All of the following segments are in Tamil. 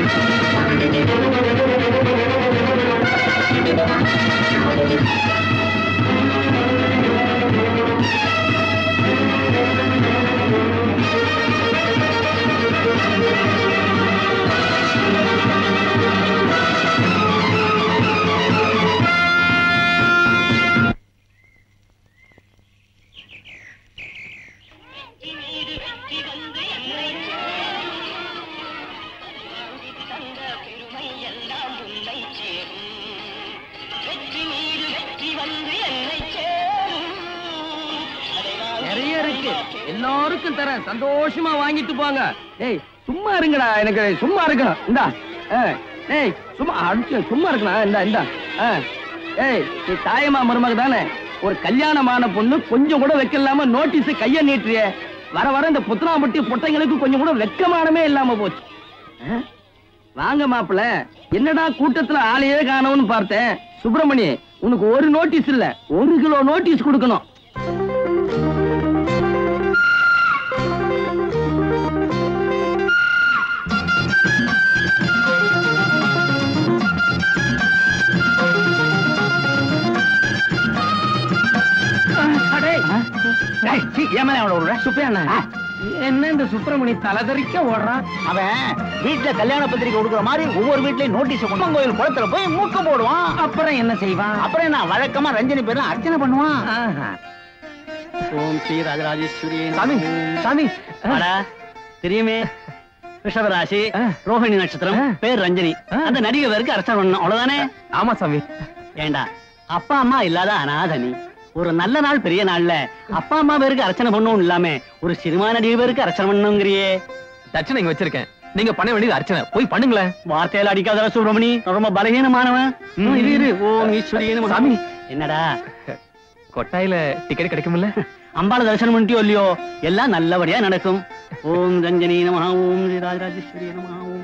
நிறைய இருக்கு எல்லாருக்கும் தரேன் சந்தோஷமா வாங்கிட்டு போங்க டேய் சும்மா இருங்கடா எனக்கு சும்மா இருக்கணும் இந்தா ஆ, டேய் சும்மா அடிச்சு சும்மா இருக்கலாம் இந்தா இந்தா ஆ, ஏய் நீ தாயமா மருமக தானே ஒரு கல்யாணமான பொண்ணு கொஞ்சம் கூட வைக்கலாம நோட்டீஸ் கைய நீட்டுறிய வர வர இந்த புத்தனாம்பட்டி பொட்டைங்களுக்கு கொஞ்சம் கூட வெக்கமானமே இல்லாம போச்சு ஆ? வாங்க மாப்பிள என்னடா கூட்டத்துல ஆளையே காணோம்னு பார்த்தேன் சுப்பிரமணி உனக்கு ஒரு நோட்டீஸ் இல்ல ஒரு கிலோ நோட்டீஸ் கொடுக்கணும் என்ன இந்த சுப்பிரமணி தலைதறிக்க ஓடுறான் அவன் வீட்டுல கல்யாண பத்திரிக்கை கொடுக்குற மாதிரி ஒவ்வொரு வீட்லயும் நோட்டீஸ் கொண்டு கோயில் குளத்துல போய் மூக்க போடுவான் அப்புறம் என்ன செய்வான் அப்புறம் என்ன வழக்கமா ரஞ்சனி பேர்ல அர்ச்சனை பண்ணுவான் ஆஹா. ஓம் ஸ்ரீ ராஜராஜேஸ்வரி சாமி சாமி தெரியுமே ரிஷபராசி ஆ. ரோஹிணி நட்சத்திரம் ஆ. பேர் ரஞ்சனி ஆ. அந்த நடிகை பேருக்கு அர்ச்சனை பண்ணணும் அவ்வளவுதானே ஆமா சாமி ஏண்டா அப்பா அம்மா இல்லாத அனாதனி ஒரு நல்ல நாள் பெரிய நாள்ல அப்பா அம்மா பேருக்கு அர்ச்சனை பண்ணணும் இல்லாம ஒரு சினிமா நடிகை பேருக்கு அர்ச்சனை பண்ணணுங்கிறியே தட்சணை இங்க வச்சிருக்கேன் நீங்க பண்ண வேண்டியது அர்ச்சனை போய் பண்ணுங்களேன் வார்த்தையில அடிக்காத சுப்பிரமணி நான் ரொம்ப பலகீனமானவன் ம், இரு இரு ஓம் ஈஸ்வரியே நமः. சாமி. என்னடா கொட்டாயில டிக்கெட் கிடைக்கும்ல அம்பாள தரிசனம் பண்ணிட்டியோ இல்லையோ எல்லாம் நல்லபடியா நடக்கும் ஓம் ரஞ்சனி நமஹ ஓம் ஸ்ரீ ராஜராஜேஸ்வரி நமஹ ஓம்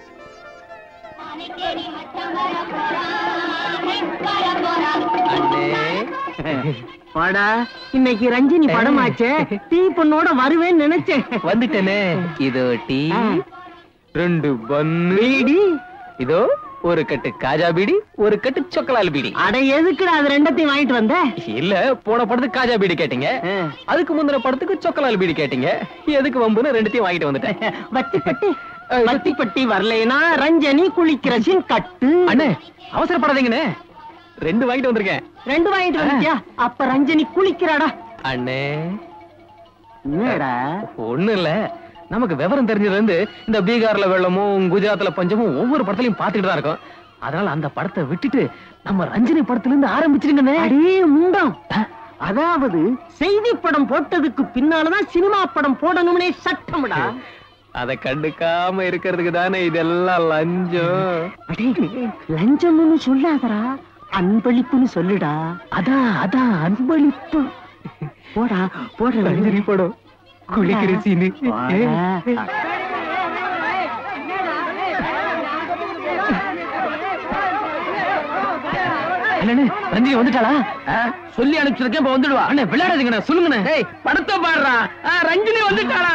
வாடா இன்னைக்கு ரஞ்சினி படமாச்சே டீ பொண்ணோட வருவேன்னு நினைச்சேன் வந்துட்டேனே இதோ டீ ரெண்டு பன்னு பீடி இதோ ஒரு கட்டு காஜா பீடி ஒரு கட்டு சொக்கலால் பீடி அட எதுக்குடா அது ரெண்டத்தையும் வாங்கிட்டு வந்த இல்ல போன படத்துக்கு காஜா பீடி கேட்டீங்க அதுக்கு முந்தின படத்துக்கு சொக்கலால் பீடி கேட்டீங்க எதுக்கு வம்புன்னு ரெண்டுத்தையும் வாங்கிட்டு வந்துட்டேன் வத்தி பட்டி வத்தி பட்டி வரலைனா ரஞ்சனி குளிக்கிற சீன் கட்டு அண்ணே அவசரப்படாதீங்கண்ணே ரெண்டு வாங்கிட்டு வந்திருக்கேன் ரெண்டு வாங்கிட்டு வந்துட்டியா அப்ப ரஞ்சனி குளிக்கிறாடா அண்ணே என்னடா ஒண்ணு இல்ல நமக்கு விவரம் தெரிஞ்சதுல இருந்து இந்த பீகார்ல வெள்ளமும் குஜராத்ல பஞ்சமும் ஒவ்வொரு படத்துலயும் பாத்துட்டு தான் இருக்கோம் அதனால அந்த படத்தை விட்டுட்டு நம்ம ரஞ்சினி படத்துல இருந்து ஆரம்பிச்சிருங்கண்ணே அடே முண்டம் அதாவது செய்தி படம் போட்டதுக்கு பின்னாலதான் சினிமா படம் போடணும்னே சட்டம்டா அத கண்டுக்காம இருக்கிறதுக்கு தானே இதெல்லாம் லஞ்சம் அடே லஞ்சம்னு சொல்லாதடா அன்பளிப்புன்னு சொல்லுடா அதான் அதான் அன்பளிப்பு போடா போடுற ரஞ்சினி படம் குளிக்கிற சீனு அண்ணே ரஞ்சினி வந்துட்டாளா சொல்லி அனுப்பிச்சிருக்கேன் இப்ப வந்துடுவா அண்ணே விளையாடாதீங்கண்ணே சொல்லுங்கண்ணே டேய் படத்தை பாடுறா ரஞ்சினி வந்துட்டாளா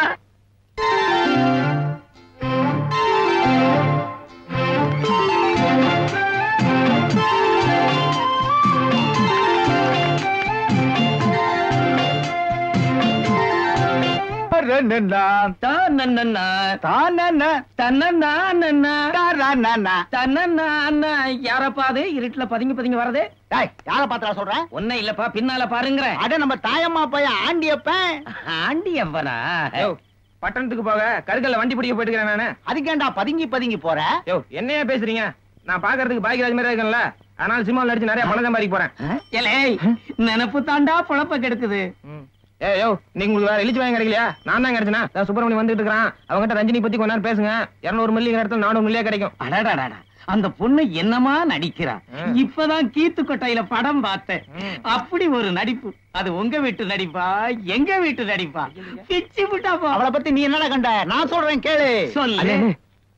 யாரப்பா அது இருட்டுல பதுங்கி பதுங்கி வரது யார பாத்திரா சொல்றேன் ஒன்னும் இல்லப்பா பின்னால பாருங்கிற அட நம்ம தாயம்மா பையன் ஆண்டியப்பன் ஆண்டி எவ்வனா பட்டணத்துக்கு போக கருக்கல்ல வண்டி பிடிக்க போயிட்டு இருக்கிறேன் நானு அதுக்கேண்டா பதுங்கி பதுங்கி போற யோ என்னையா பேசுறீங்க நான் பாக்குறதுக்கு பாக்கியராஜ் மாதிரி இருக்கேன்ல அதனால சினிமாவில் நடிச்சு நிறைய பணம் சம்பாதிக்க போறேன் ஏலே நினப்பு தாண்டா பொழப்ப கெடுக்குது ஏ யோ நீங்க உங்களுக்கு வேற இழிச்சு வாங்க கிடைக்கலையா நான் தான் கிடைச்சனா நான் சுப்பிரமணி வந்துட்டு இருக்கான் அவங்ககிட்ட ரஞ்சினி பத்தி கொஞ்ச நேரம் பேசுங்க இருநூறு மில்லி இடத்துல நானூறு மில்லியா கிடைக்கும் அடடடடா அந்த பொண்ணு என்னமா நடிக்கிறா ம். இப்பதான் கீத்து கொட்டையில படம் பார்த்தேன் ம். அப்படி ஒரு நடிப்பு அது உங்க வீட்டு நடிப்பா எங்க வீட்டு நடிப்பா பிச்சு விட்டா போ அவளை பத்தி நீ என்னடா கண்ட நான் சொல்றேன் கேளு சொல்லு அண்ணே, அண்ணே,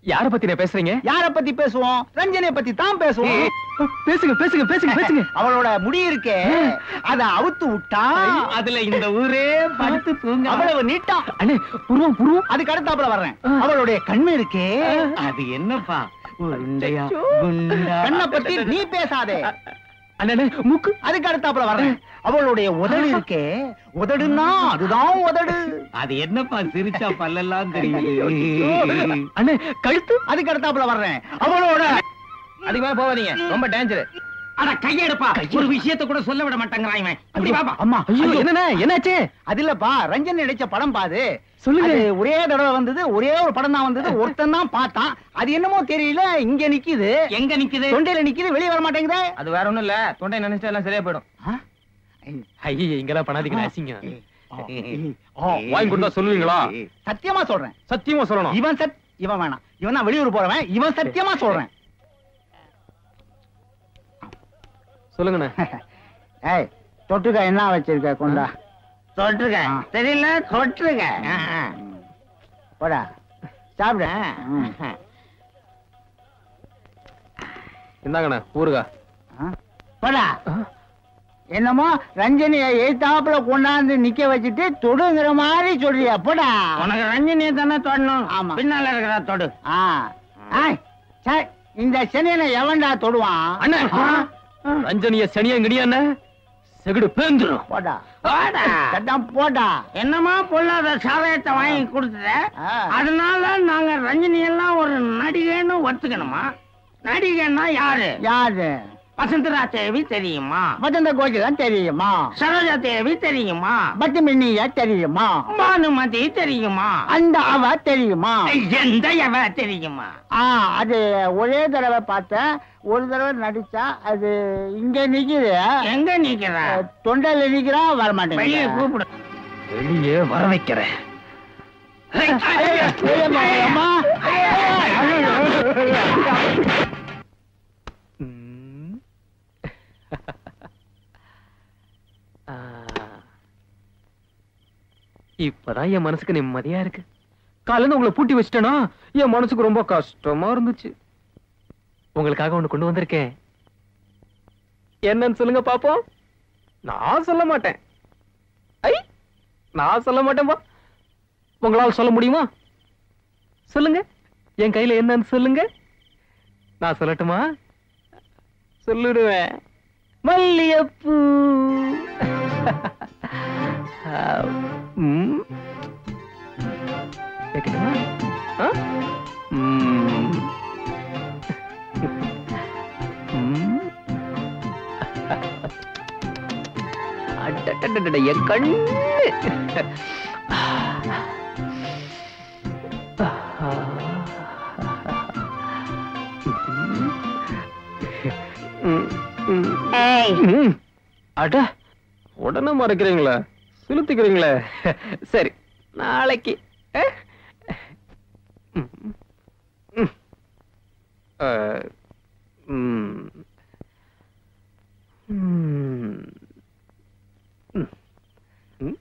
யார பத்தி நான் பேசுறீங்க யார பத்தி பேசுவோம் ரஞ்சனிய பத்தி தான் பேசுவோம் பேசுங்க பேசுங்க பேசுங்க பேசுங்க அவளோட முடி இருக்கே அத அவுத்து விட்டா அதுல இந்த ஊரே படுத்து தூங்க அவ்வளவு நீட்டா அண்ணே புருவம் புருவம் அதுக்கு அடுத்தாப்புல வர்றேன் ஆ. அவளுடைய கண்ணு இருக்கே அது என்னப்பா உருண்டையா குண்டா கண்ணை பத்தி நீ பேசாதே அண்ணே மூக்கு அதுக்கு அடுத்தாப்புல வர்றேன் அவளுடைய உதடு இருக்கே உதடுன்னா அதுதான் உதடு அது என்னப்பா சிரிச்சா பல்லெல்லாம் தெரியுது அண்ணே கழுத்து அதுக்கு அடுத்தாப்புல வர்றேன் அவளோட அதிகமா போவாதீங்க ரொம்ப டேஞ்சர் அட கையெடுப்பா ஒரு விஷயத்தை கூட சொல்ல விட மாட்டேங்கிறான் இவன் அப்படி பாப்பா அம்மா ஐயோ ஐயோ என்னண்ணே என்னாச்சு அது இல்லப்பா ரஞ்சன் நடிச்ச படம் பாது சொல்லுங்க. அது ஒரே தடவை வந்தது ஒரே ஒரு படம் தான் வந்தது ஒருத்தன் தான் பார்த்தான் அது என்னமோ தெரியல இங்க நிக்குது எங்க நிக்குது தொண்டையில நிக்குது வெளிய வர மாட்டேங்குதே அது வேற ஒண்ணும் இல்ல தொண்டை நினைச்சா எல்லாம் சரியா போயிடும் ஆ? ஐய இங்கெல்லாம் பண்ணாதீங்க அசிங்கம் ஆ, வாங்கி கொடுத்தா சொல்லுவீங்களா சத்தியமா சொல்றேன் சத்தியமா சொல்லணும் இவன் சத் இவன் வேணாம் இவன் தான் வெளியூர் போறவன் இவன் சத்தியமா சொல்றேன் சொல்லுங்கண்ணே ஏய் தொட்டுக்க என்ன வச்சிருக்க கொண்டா தொட்டுருக்க ஆ. தெரியல தொட்டுருக்க போடா சாப்பிட இந்தாங்கண்ணே ஊருகா போடா என்னமோ ரஞ்சனிய எய்தாப்புல கொண்டாந்து நிக்க வச்சுட்டு தொடுங்கிற மாதிரி சொல்றியா போடா உனக்கு ரஞ்சினியை தானே தொடணும் ஆமா. பின்னால இருக்கிற தொடு ஆ ஆய், சே, இந்த சென்னையில எவன்டா தொடுவான் அண்ணே ரஞ்சனிய சனியா கிடியா அண்ணே செகுடு பேந்துரும் போடா போடா. சட்டம் போடா என்னமா பொல்லாத சாதகத்தை வாங்கி கொடுத்துட்ட ஆ. அதனால நாங்க ரஞ்சினி எல்லாம் ஒரு நடிகைன்னு ஒத்துக்கணுமா நடிகைன்னா யாரு யாரு வசந்தரா தேவி தெரியுமா வசந்த கோகிலம் தெரியுமா சரோஜா தேவி தெரியுமா பட்டு மின்னிய தெரியுமா பானுமதி தெரியுமா அந்த அவ தெரியுமா எந்த எவ தெரியுமா ஆ அது ஒரே தடவை பார்த்தேன் ஒரு தடவை நடிச்சா அது இங்க நிக்குது எங்க நிக்கிற அஹ், தொண்டையில நிக்கிறா வர வெளியே மாட்டேங்குது கூப்பிடு வெளியே வர வைக்கிறேன் ஐயோ, வெளியே போகலாமா? ம். ஆ. இப்பதான் என் மனசுக்கு நிம்மதியா இருக்கு காலையில உங்களை பூட்டி வச்சிட்டேனா என் மனசுக்கு ரொம்ப கஷ்டமா இருந்துச்சு உங்களுக்காக ஒண்ணு கொண்டு வந்திருக்கேன் என்னன்னு சொல்லுங்க பாப்போம் நான் சொல்ல மாட்டேன் ஐ நான் சொல்ல மாட்டேன்பா உங்களால சொல்ல முடியுமா சொல்லுங்க என் கையில என்னன்னு சொல்லுங்க நான் சொல்லட்டுமா சொல்லிடுவேன் மல்லியப்பூ ம். வைக்கட்டுமா? ஆ? ம். ம். அடடடடட, என் கண்ணு ம், ம். ம். அட உடனே மறைக்கிறீங்களா செலுத்திக்கிறீங்களே சரி நாளைக்கு அஹ்? ம். ம். அஹ், ம். ம். ம். ம்.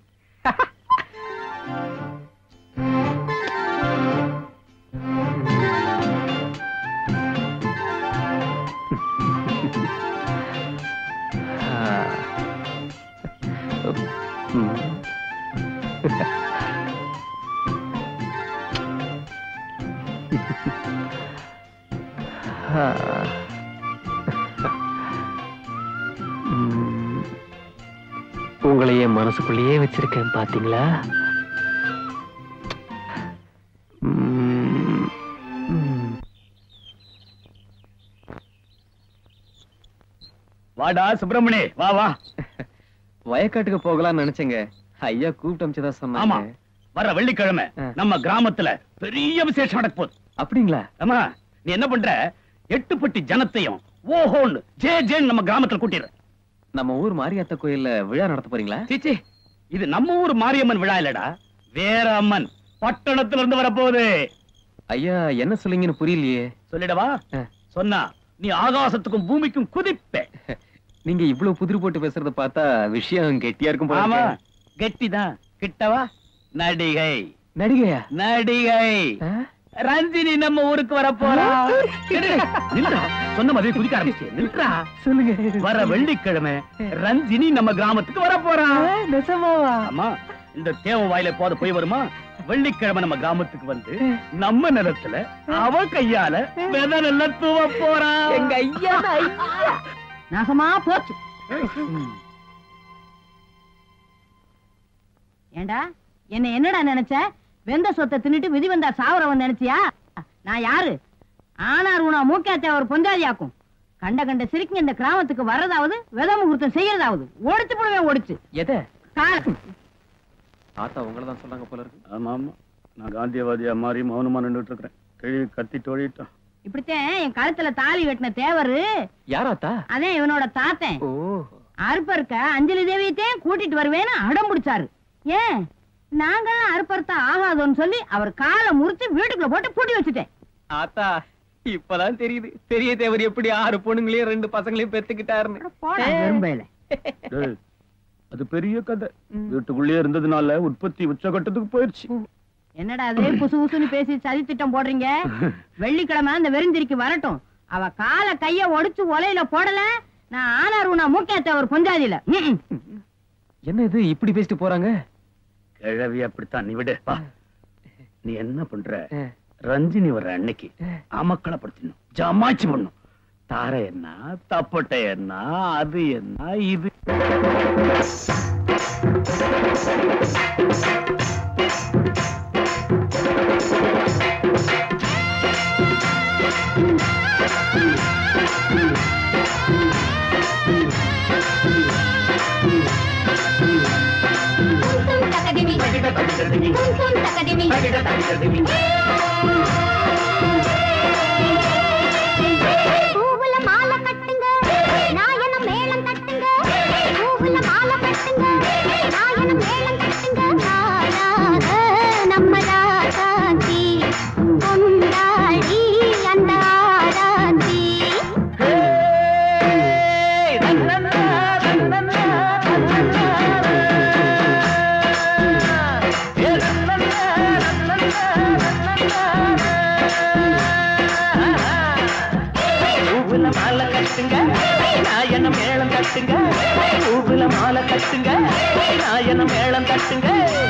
ம். உங்களை என் மனசுக்குள்ளேயே வச்சிருக்கேன் பாத்தீங்களா ம். ம். வாடா சுப்பிரமணி வா வா வயக்காட்டுக்கு போகலாம்னு நினைச்சேங்க ஐயா கூப்பிட்டு அமிச்சதா ஆமா சொன்னாங்க வர வெள்ளிக்கிழமை ஆ. நம்ம கிராமத்துல பெரிய விசேஷம் நடக்க போகுது அப்படிங்களா ஆமா நீ என்ன பண்ற எட்டு பட்டி ஜனத்தையும் ஓஹோன்னு ஜே ஜேன்னு நம்ம கிராமத்துல கூட்டிடுற நம்ம ஊர் மாரியாத்தா கோயில்ல விழா நடத்த போறீங்களா சீச்சி இது நம்ம ஊர் மாரியம்மன் விழா இல்லடா வேற அம்மன் பட்டணத்துல இருந்து வரப்போகுது ஐயா என்ன சொல்றீங்கன்னு புரியலையே சொல்லிடவா ஆ. சொன்னா நீ ஆகாசத்துக்கும் பூமிக்கும் குதிப்ப நீங்க இவ்வளவு புதிர் போட்டு பேசுறத பார்த்தா விஷயம் கெட்டியா இருக்கும் போல ஆமா இருக்கே. கெட்டிதான் கிட்டவா நடிகை நடிகையா நடிகை ஆ? ரஞ்சினி நம்ம ஊருக்கு வர போறா நில்றா சொன்ன மாதிரி குதிக்க ஆரம்பிச்சு நில்றா சொல்லுங்க வர வெள்ளிக்கிழமை ரஞ்சினி நம்ம கிராமத்துக்கு வர போறா நெசமாவா ஆமா இந்த தேவ வாயில போத போய் வருமா வெள்ளிக்கிழமை நம்ம கிராமத்துக்கு வந்து நம்ம நிலத்துல அவ கையால விதை நெல்ல தூவ போறா எங்க ஐயா ஐயா நாசமா போச்சு ஏண்டா என்ன என்னடா நினைச்ச வெந்த சொத்தை தின்னுட்டு விதி வந்தா சாவரவன் நினைச்சியா நான் யாரு ஆனார் உனா மூக்காத்தே ஒரு பொஞ்சாதியாக்கும் கண்ட கண்ட சிரிக்குங்க இந்த கிராமத்துக்கு வர்றதாவது வித முகூர்த்தம் செய்யறதாவது ஒடிச்சு போடுவேன் ஒடிச்சு எதை கால தாத்தா உங்களை தான் சொன்னாங்க போல இருக்கு ஆமா ஆமா நான் காந்தியவாதியா மாறி மௌனமா நின்றுட்டு இருக்கிறேன் கிழி கத்தி தொழிட்டோம் இப்படித்தான் என் கழுத்துல தாலி கட்டின தேவரு யாராத்தா அதே இவனோட தாத்தன் ஓ அறுப்பருக்க அஞ்சலி தேவியத்தையும் கூட்டிட்டு வருவேன்னு அடம் பிடிச்சாரு ஏன் நாங்கெல்லாம் அறுப்பறுத்தா ஆகாதோன்னு சொல்லி அவர் காலை முறிச்சு வீட்டுக்குள்ள போட்டு பூட்டி வச்சுட்டேன் ஆத்தா இப்பதான் தெரியுது பெரிய தேவர் எப்படி ஆறு பொண்ணுங்களையும் ரெண்டு பசங்களையும் பெத்துக்கிட்டாருன்னு போடா வெறும்பையில டேய், அது பெரிய கதை வீட்டுக்குள்ளேயே இருந்ததுனால உற்பத்தி உச்சகட்டத்துக்கு போயிருச்சு என்னடா அது புசு புசுன்னு பேசி சதி திட்டம் போடுறீங்க வெள்ளிக்கிழமை அந்த வெறிந்திரிக்கு வரட்டும் அவ கால கைய ஒடிச்சு ஒலையில போடல நான் ஆனார் உனா மூக்கேத்த ஒரு பொஞ்சாதியில ம்ம். என்ன இது இப்படி பேசிட்டு போறாங்க கிழவி அப்படித்தான் நீ விடு வா. நீ என்ன பண்ற ரஞ்சினி வர்ற அன்னைக்கு அமக்களப்படுத்தணும் ஜமாச்சு பண்ணும் தார என்ன தப்பட்டை என்ன அது என்ன இது பூவுல மாலை கட்டுங்க நாயன மேளம் தட்டுங்க பூவுல மாலை கட்டுங்க நாயன மேளம் தட்டுங்க ஆராத நம்ம ராசாந்தி கொண்டாடி அந்த ஆராந்தி பூவுல மாலை கட்டுங்க நாயன மேளம் கட்டுங்க பூவுல மாலை கட்டுங்க நாயன மேளம் கட்டுங்க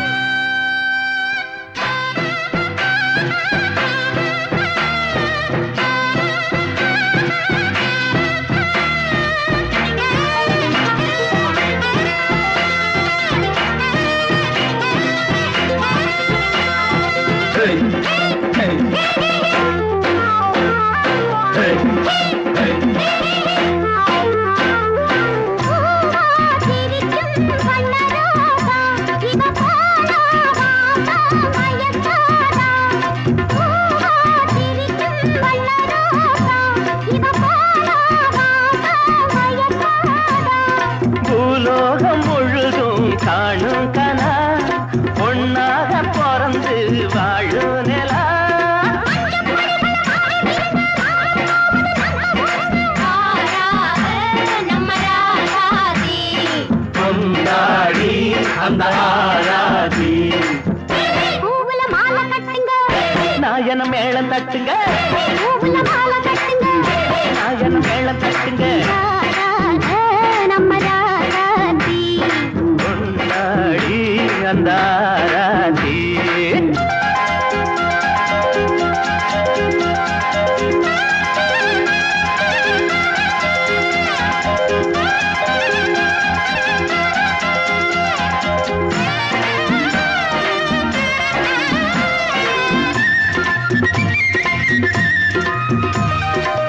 சிரிக்கும் வண்ணரோகா இவ போலாவா மயக்காதா பூவா சிரிக்கும் வண்ணரோகா இவ போலாவா மயக்காதா பூலோகம் முழுதும் காணும் கனா பொன்னாக பிறந்து வாழும் நிலா நம்ம ராசாதி கொண்டாடி அந்த ஆராதி பூவுல மாலை கட்டுங்க நாயன மேளம் தட்டுங்க பூவுல மாலை கட்டுங்க நாயன மேளம் தட்டுங்க ராராத நம்ம ராசாதி கொண்டாடி அந்த ஆராதி ஆ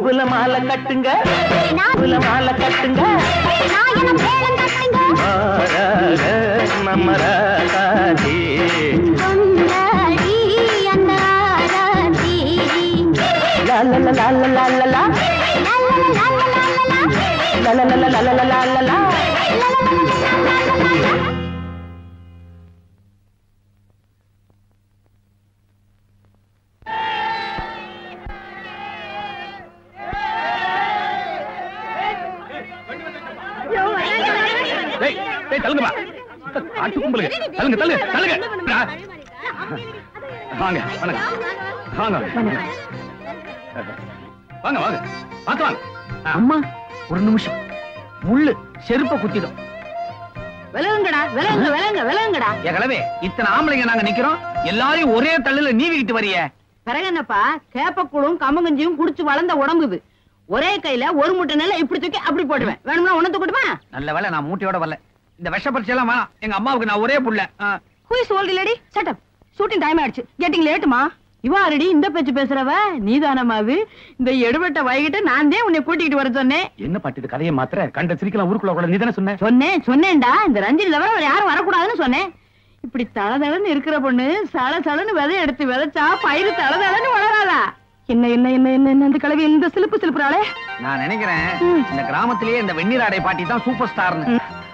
பூவுல மாலை கட்டுங்க நான் பூவுல மாலை கட்டுங்க நாயனம் மேளம் தட்டுங்க மாறாக நம்ம ராசாதி கொண்டாடி அந்த ஆராத்தி லா லா லா லா லா லா லா லா லா லா லா லா லா லா. லா லா லா லா லா லா லா லா டேய் டேய் தள்ளுங்கப்பா காட்டு கும்பலுங்க தள்ளுங்க தள்ளுங்க தள்ளுங்க ஆ. வாங்க வாங்க வாங்க வாங்க வாங்க பார்த்து வாங்க ஆ. அம்மா ஒரு நிமிஷம் முள்ளு செருப்ப குத்திடும் விலகுங்கடா விலகுங்க விலகுங்க விலகுங்கடா என் கிழவே இத்தனை ஆம்பளைங்க நாங்க நிக்கிறோம் எல்லாரையும் ஒரே தள்ளுல நீவிக்கிட்டு வரிய பிறகு என்னப்பா கேப்பக்கூழும் கம்மங்கஞ்சியும் குடிச்சு வளர்ந்த உடம்பு இது ஒரே கையில ஒரு முட்டை நெல்லை இப்படி தூக்கி அப்படி போடுவேன் வேணும்னா உணர்ந்து கொடுமா நல்ல வேளை நான் மூட்டையோட வரல இந்த விஷ பரிசை எல்லாம் வேணாம் எங்க அம்மாவுக்கு நான் ஒரே புள்ள ஆ. Who is old lady set up shooting time ஆயிடுச்சு கெட்டிங் லேட்டுமா இவ ஆல்ரெடி இந்த பேச்சு பேசுறவ நீதானமா அது இந்த எடுபட்ட வயகிட்ட நான் தான் உன்னை கூட்டிக்கிட்டு வர சொன்னேன் என்ன பாட்டு இது கதையை மாத்திர கண்ட சிரிக்கலாம் ஊருக்குள்ள கூட நீ தானே சொன்ன சொன்னேன் சொன்னேன்டா இந்த ரஞ்சினி தவிர வேற யாரும் வரக்கூடாதுன்னு சொன்னேன் இப்படி தளதளன்னு இருக்கிற பொண்ணு சள சளன்னு விதை எடுத்து விதைச்சா பயிறு தளதளன்னு வளராதா என்ன என்ன என்ன என்ன என்ன இந்த கிழவி இந்த சிலுப்பு சிலுப்புறாளே நான் நினைக்கிறேன் இந்த கிராமத்திலேயே இந்த வெந்நீர் ஆடை பாட்டி தான் சூப்பர் ஸ்டார்னு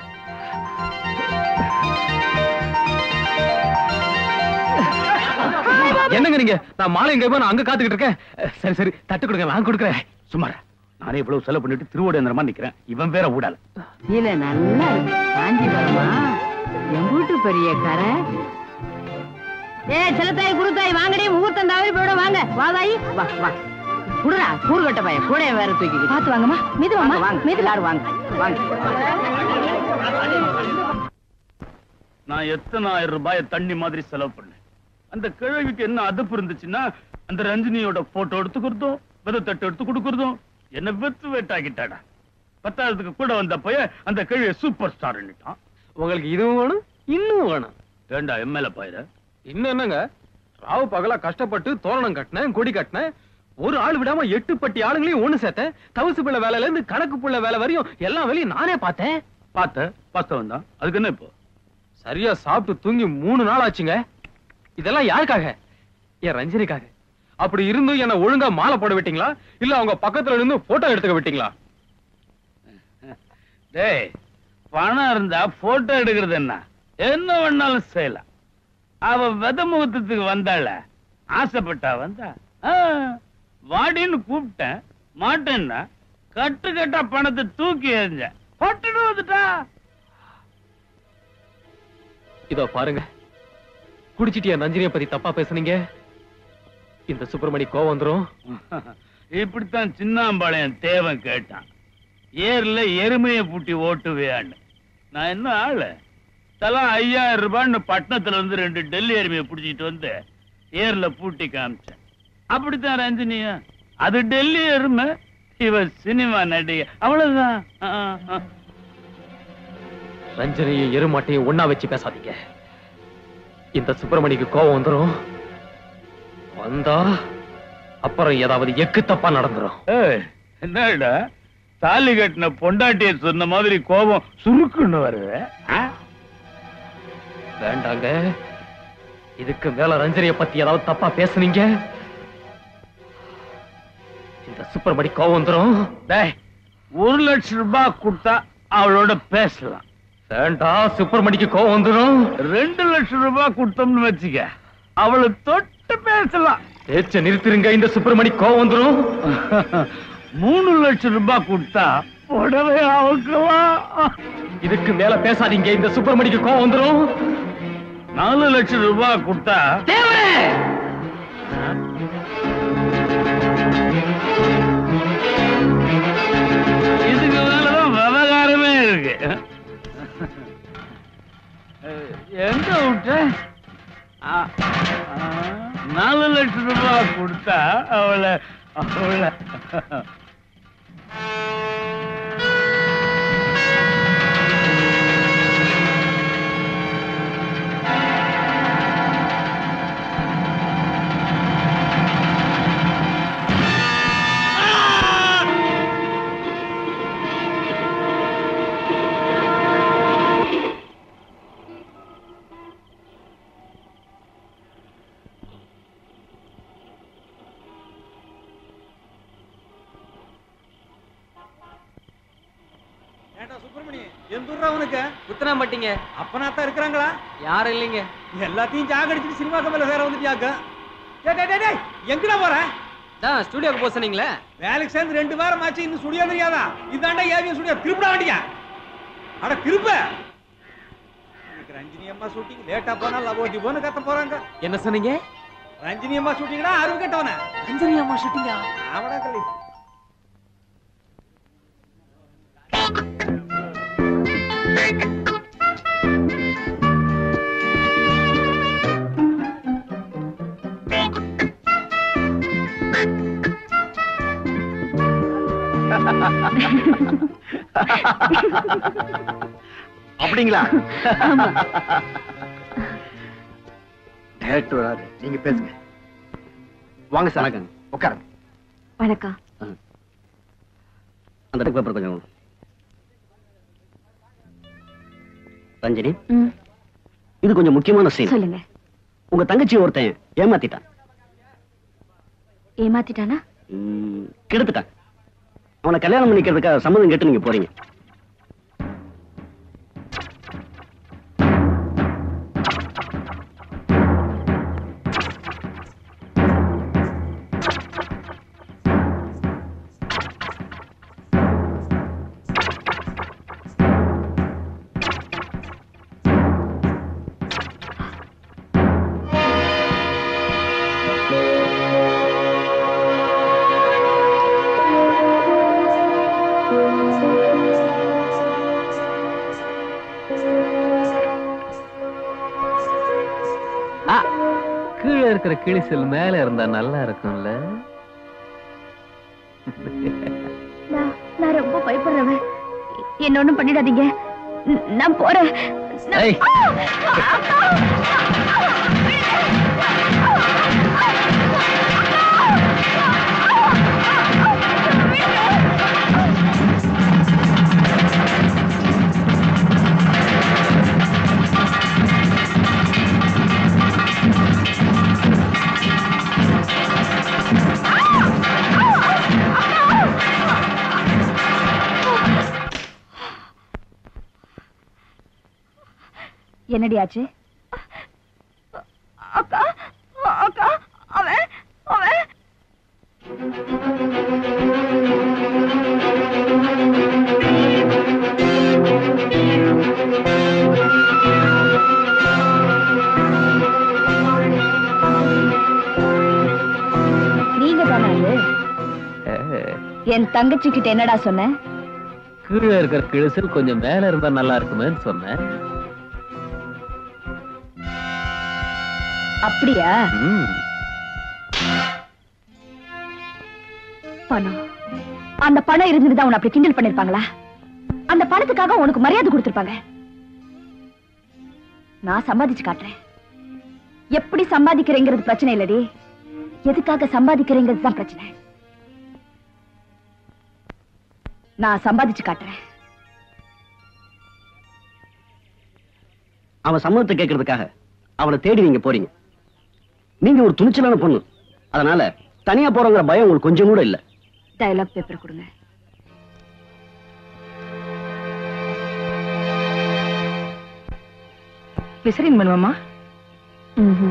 என்னங்க நீங்க நான் மாலை எங்க போய் நான் அங்க காத்துக்கிட்டு இருக்கேன் அஹ், சரி சரி தட்டு கொடுங்க நான் கொடுக்குறேன் சும்மா இரு. நானே இவ்வளவு செலவு பண்ணிட்டு திருவோடேந்திரமா நிக்கிறேன் இவன் வேற ஊடால இல்ல நல்லா இருக்கு காஞ்சிபுரமா என் வீட்டு பெரிய கரை ஏ செல்லத்தாய் குருத்தாய் வாங்கடி முகூர்த்தம் தவறி போயிட வாங்க வாதாயி வா வா குடுறா கூறுகட்ட பையன் கூட வேற தூக்கி பாத்து வாங்கம்மா மீது வாங்க வாங்க மீது எல்லாரும் வாங்க வாங்க நான் எத்தனாயிரம் ரூபாய தண்ணி மாதிரி செலவு பண்ணேன் அந்த கிழவிக்கு என்ன அதப்பு இருந்துச்சுன்னா அந்த ரஞ்சினியோட போட்டோ எடுத்துக்கிறதும் விதை தட்டு எடுத்து கொடுக்கறதும் என்ன வெத்து வேட்டாக்கிட்டாடா பத்தாயிரத்துக்கு கூட வந்த பைய அந்த கிழவிய சூப்பர் ஸ்டார் உங்களுக்கு இதுவும் வேணும் இன்னும் வேணும் ஏண்டா எம்எல்ஏ பயிர இன்னும் என்னங்க ராவு பகலா கஷ்டப்பட்டு தோரணம் கட்டினேன் கொடி கட்டினேன் ஒரு ஆள் விடாம எட்டு பட்டி ஆளுங்களையும் ஒண்ணு சேர்த்தேன் தவசு பிள்ளை வேலையில இருந்து கணக்கு புள்ள வேலை வரையும் எல்லா வேலையும் நானே பார்த்தேன் பார்த்த வாஸ்தவம் தான் அதுக்கு என்ன இப்போ சரியா சாப்பிட்டு தூங்கி மூணு நாள் ஆச்சுங்க இதெல்லாம் யாருக்காக என் ரஞ்சினிக்காக அப்படி இருந்தும் என்ன ஒழுங்கா மாலை போட விட்டீங்களா இல்ல அவங்க பக்கத்துல இருந்து போட்டோ எடுத்துக்க விட்டீங்களா டேய் பணம் இருந்தா போட்டோ எடுக்கிறது என்ன என்ன வேணாலும் செய்யலாம் அவ வித முகூர்த்தத்துக்கு வந்தாள ஆசைப்பட்டா வந்தா ஆ, வாடின்னு கூப்பிட்டேன் மாட்டேன்னா கட்டு கட்டா பணத்தை தூக்கி எறிஞ்ச பட்டுன்னு வந்துட்டா இதோ பாருங்க குடிச்சிட்டு என் ரஞ்சினியை பத்தி தப்பா பேசுனீங்க இந்த சுப்பிரமணி கோவம் வந்துரும் இப்படித்தான் சின்னாம்பாளையம் தேவன் கேட்டான் ஏர்ல எருமையை பூட்டி ஓட்டுவியான்னு நான் என்ன ஆளு தலா ஐயாயிரம் ரூபான்னு பட்டணத்துல இருந்து ரெண்டு டெல்லி எருமையை பிடிச்சிட்டு வந்து ஏர்ல பூட்டி காமிச்சேன் அப்படித்தான் ரஞ்சினியா அது டெல்லி எருமை இவ சினிமா நடிகை அவ்வளவுதான் ஆ, ஆ. ரஞ்சனையும் எருமாட்டையும் ஒண்ணா வச்சு பேசாதீங்க இந்த சுப்பிரமணிக்கு கோவம் வந்துரும் வந்தா அப்புறம் ஏதாவது எக்கு தப்பா நடந்துரும் ஏய், என்னடா தாலி கட்டின பொண்டாட்டிய சொன்ன மாதிரி கோபம் சுருக்குன்னு வருது ஆ? வேண்டாங்க இதுக்கு மேல ரஞ்சனிய பத்தி ஏதாவது தப்பா பேசுனீங்க இந்த சுப்பிரமணி கோவம் வந்துரும் டேய் ஒரு லட்சம் ரூபாய் கொடுத்தா அவளோட பேசலாம் வேண்டாம் சுப்பிரமணிக்கு கோவம் வந்துரும் ரெண்டு லட்சம் ரூபாய் கொடுத்தோம்னு வச்சுக்க அவளை தொட்டு பேசலாம் பேச்ச நிறுத்திருங்க இந்த சுப்பிரமணி கோவம் வந்துரும் மூணு லட்சம் ரூபாய் கொடுத்தா புடவை அவுக்கலாம் இதுக்கு மேல பேசாதீங்க இந்த சுப்பிரமணிக்கு கோவம் வந்துரும் நாலு லட்சம் ரூபாய் கொடுத்தா இதுக்கு மேலதான் விவகாரமே இருக்கு எங்க விட்ட ஆ, ஆ, நாலு லட்சம் ரூபாய் கொடுத்தா அவளை அவளை ஆ! எந்தூர்ரா உனக்கு குத்தனா மாட்டீங்க அப்பனா தான் இருக்கிறாங்களா யாரும் இல்லைங்க எல்லாத்தையும் ஜாகடிச்சிட்டு சினிமா கம்பெனில வேற வந்துட்டியாக்க டேய் டேய், டேய் டேய் எங்கடா போற தான் ஸ்டுடியோக்கு போக சொன்னீங்களே வேலைக்கு சேர்ந்து ரெண்டு வாரம் ஆச்சு இன்னும் சுடியோ தெரியாதா இதாண்டா ஏவிஎம் சுடியோ திருப்பிட வேண்டிய அட திருப்ப இன்னைக்கு ரஞ்சினி அம்மா ஷூட்டிங் லேட்டா போனா லவோதி போன்னு கத்த போறாங்க என்ன சொன்னீங்க ரஞ்சினி அம்மா ஷூட்டிங்னா அருவு கட்டவன அஞ்சலி அம்மா ஷூட்டிங்கா அவடா கள்ளி அப்படிங்களா டேரக்டர் வராது நீங்க பேசுங்க வாங்க சார் வணக்கங்க. உட்காருங்க வணக்கம் அந்த பேப்பர் கொஞ்சம் ரஞ்சினி ம், இது கொஞ்சம் முக்கியமான சீன் சொல்லுங்க உங்க தங்கச்சி ஒருத்தன் ஏமாத்திட்டான் ஏமாத்திட்டானா ம், கெடுத்துட்டான் அவனை கல்யாணம் பண்ணிக்கிறதுக்காக சம்மதம் கேட்டு நீங்க போறீங்க கீழே இருக்கிற கிழிசல் மேல இருந்தா நல்லா இருக்கும்ல நான் நான் ரொம்ப பயப்படுறவன் என்ன ஒண்ணும் பண்ணிடாதீங்க ந- நான் போறேன் நான்- ஏய். என்னடி ஆச்சு அக்கா அக்கா அவன் அவன் நீங்க தானே அது? என் தங்கச்சி கிட்ட என்னடா சொன்ன கீழே இருக்கிற கிழிசல் கொஞ்சம் மேல இருந்தா நல்லா இருக்குமேன்னு சொன்னேன் அப்படியா ம். பணம் அந்த பணம் இருந்திருந்தா உன்னை அப்படி கிண்டல் பண்ணிருப்பாங்களா அந்த பணத்துக்காக உனக்கு மரியாதை கொடுத்திருப்பாங்க நான் சம்பாதிச்சு காட்டுறேன் எப்படி சம்பாதிக்கிறேங்கிறது பிரச்சனை இல்லடி எதுக்காக சம்பாதிக்கிறேங்கிறது தான் பிரச்சனை நான் சம்பாதிச்சு காட்டுறேன் அவன் சம்மதத்தை கேட்கறதுக்காக அவனை தேடி நீங்க போறீங்க நீங்க ஒரு துணிச்சலான பொண்ணு அதனால தனியா போறோங்கிற பயம் உங்களுக்கு கொஞ்சம் கூட இல்ல டயலாக் பேப்பர் கொடுங்க விசரின் பண்ணுவோமா ம்ஹும்.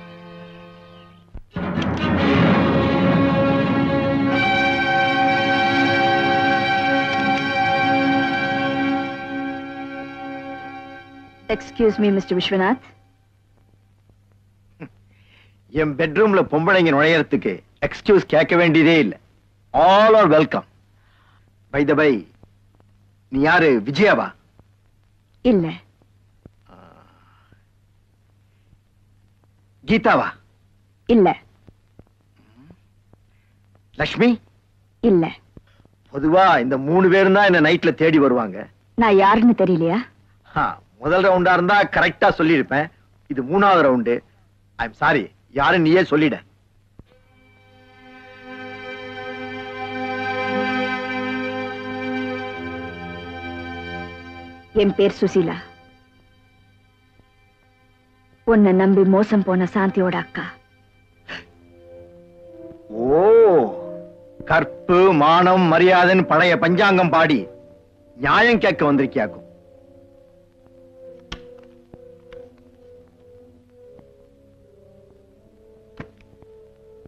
எக்ஸ்கியூஸ் மீ மிஸ்டர் விஸ்வநாத் என் பெட்ரூம்ல பொம்பளைங்க நுழையறதுக்கு எக்ஸ்கியூஸ் கேட்க வேண்டியதே இல்ல all are welcome bye the bye நீ யாரு விஜயாவா இல்ல கீதாவா இல்ல லக்ஷ்மி இல்ல பொதுவா இந்த மூணு பேரும் தான் என்ன நைட்ல தேடி வருவாங்க நான் யாருன்னு தெரியலையா ஆ, முதல் ரவுண்டா இருந்தா கரெக்டா சொல்லியிருப்பேன் இது மூணாவது ரவுண்டு ஐ எம் சாரி யாரு நீயே சொல்லிட என் பேர் சுசீலா உன்னை நம்பி மோசம் போன சாந்தியோட அக்கா ஓ கற்பு மானம் மரியாதைன்னு பழைய பஞ்சாங்கம் பாடி நியாயம் கேட்க வந்திருக்கியாக்கும்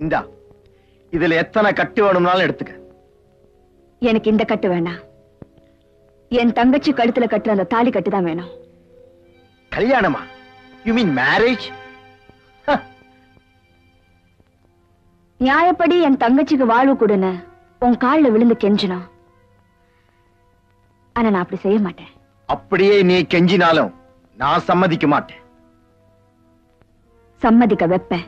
இந்தா இதுல எத்தனை கட்டு வேணும்னாலும் எடுத்துக்க எனக்கு இந்த கட்டு வேண்டாம் என் தங்கச்சி கழுத்துல கட்டுற அந்த தாலி கட்டு தான் வேணும் கல்யாணமா யூ மீன் மேரேஜ் நியாயப்படி என் தங்கச்சிக்கு வாழ்வு கொடுன்னு உன் கால்ல விழுந்து கெஞ்சணும் ஆனா நான் அப்படி செய்ய மாட்டேன் அப்படியே நீ கெஞ்சினாலும் நான் சம்மதிக்க மாட்டேன் சம்மதிக்க வைப்பேன்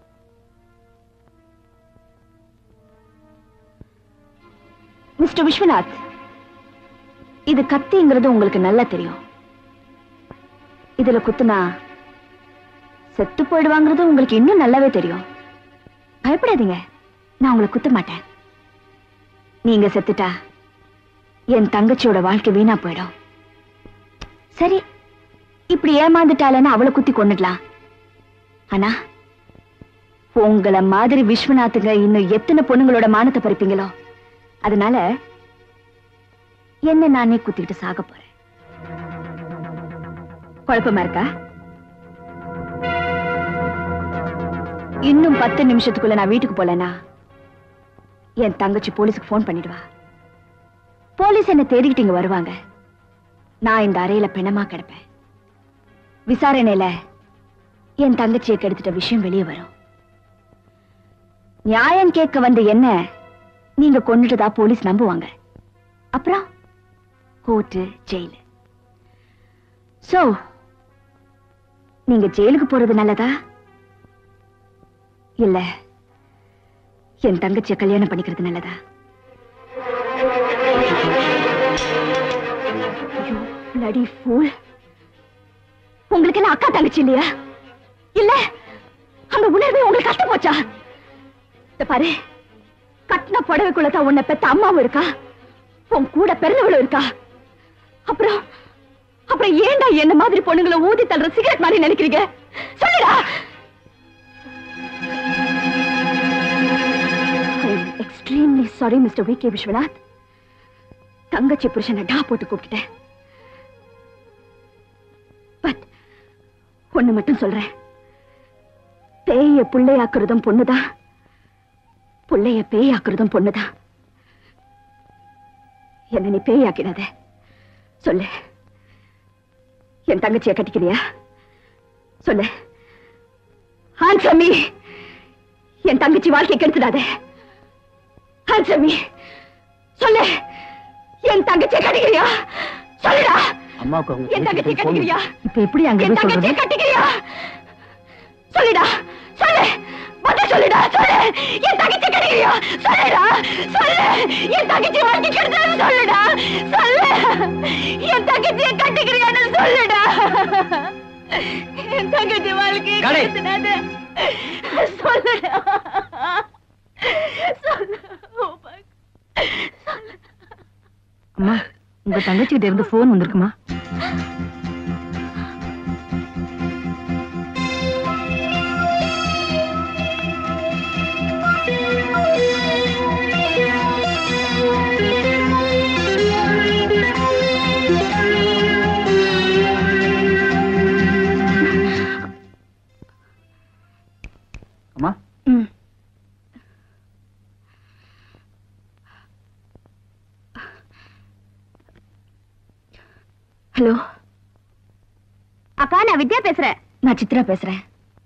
மிஸ்டர் விஸ்வநாத் இது கத்திங்கிறது உங்களுக்கு நல்லா தெரியும் இதுல குத்துனா செத்து போயிடுவாங்கிறது உங்களுக்கு இன்னும் நல்லாவே தெரியும் பயப்படாதீங்க நான் உங்களை குத்த மாட்டேன் நீங்க செத்துட்டா என் தங்கச்சியோட வாழ்க்கை வீணா போயிடும் சரி இப்படி ஏமாந்துட்டாலன்னு அவளை குத்தி கொண்டுடலாம் ஆனா உங்கள மாதிரி விஸ்வநாத்துங்க இன்னும் எத்தனை பொண்ணுங்களோட மானத்தை பறிப்பீங்களோ அதனால என்ன நானே குத்திட்டு சாக போறேன் குழப்பமா இருக்கா இன்னும் பத்து நிமிஷத்துக்குள்ள நான் வீட்டுக்கு போலனா என் தங்கச்சி போலீஸுக்கு ஃபோன் பண்ணிடுவா போலீஸ் என்ன தேடிக்கிட்டு இங்க வருவாங்க நான் இந்த அறையில பிணமா கிடப்பேன் விசாரணையில என் தங்கச்சியை கெடுத்துட்ட விஷயம் வெளியே வரும் நியாயம் கேட்க வந்த என்ன நீங்க கொண்டுட்டதா போலீஸ் நம்புவாங்க அப்புறம் கோர்ட்டு ஜெயிலு சோ நீங்க ஜெயிலுக்கு போறது நல்லதா இல்ல என் தங்கச்சியை கல்யாணம் பண்ணிக்கிறது நல்லதா ஐயோ, bloody fool. உங்களுக்கு எல்லாம் அக்கா தங்கச்சி இல்லையா இல்ல அந்த உணர்வே உங்களுக்கு கஷ்டம் போச்சா இந்த பாரு கட்டின புடவைக்குள்ளதான் உன்னை பெத்த அம்மாவும் இருக்கா உன் கூட பிறந்தவளும் இருக்கா அப்புறம் அப்புறம் ஏன்டா என்ன மாதிரி பொண்ணுங்களை ஊதி தள்ளுற சிகரெட் மாதிரி நினைக்கிறீங்க சொல்லுடா extremely sorry mister V K Viswanath தங்கச்சி புருஷனை டா போட்டு கூப்பிட்டுட்டேன் பட் ஒண்ணு மட்டும் சொல்றேன் பேய புள்ளையாக்குறதும் பொண்ணுதான் புள்ளைய பேயாக்குறதும் பொண்ணுதான் என்ன நீ பேயாக்கினத சொல்லு என் தங்கச்சிய கட்டிக்கிறியா சொல்லு ஆன்சர் மீ என் தங்கச்சி வாழ்க்கை கெடுத்துடாத ஆன்சர் மீ சொல்லு என் தங்கச்சிய கட்டிக்கிறியா சொல்லுடா அம்மாவுக்கு அவங்க என் தங்கச்சி கட்டிக்கிறியா இப்ப எப்படி அங்க என் போய் தங்கச்சிய சொல்றது கட்டிக்கிறியா சொல்லுடா சொல்லு பதில் சொல்லுடா சொல்லு என் தங்கச்சி கட்டிக்கிறியா சொல்லுடா சொல்லு என் தங்கச்சி வாழ்க்கை கெடுத்தது சொல்லுடா சொல்லு என் தங்கச்சிய கட்டிக்கிறியான்னு சொல்லுடா என் தங்கச்சி வாழ்க்கை கடை. கெடுத்தது சொல்லுடா சொல்லு Oh my God. சொல்லு அம்மா உங்க தங்கச்சி கிட்ட இருந்து போன் வந்திருக்குமா அம்மா ம். ஹலோ அக்கா நான் வித்யா பேசுறேன் நான் சித்ரா பேசுறேன்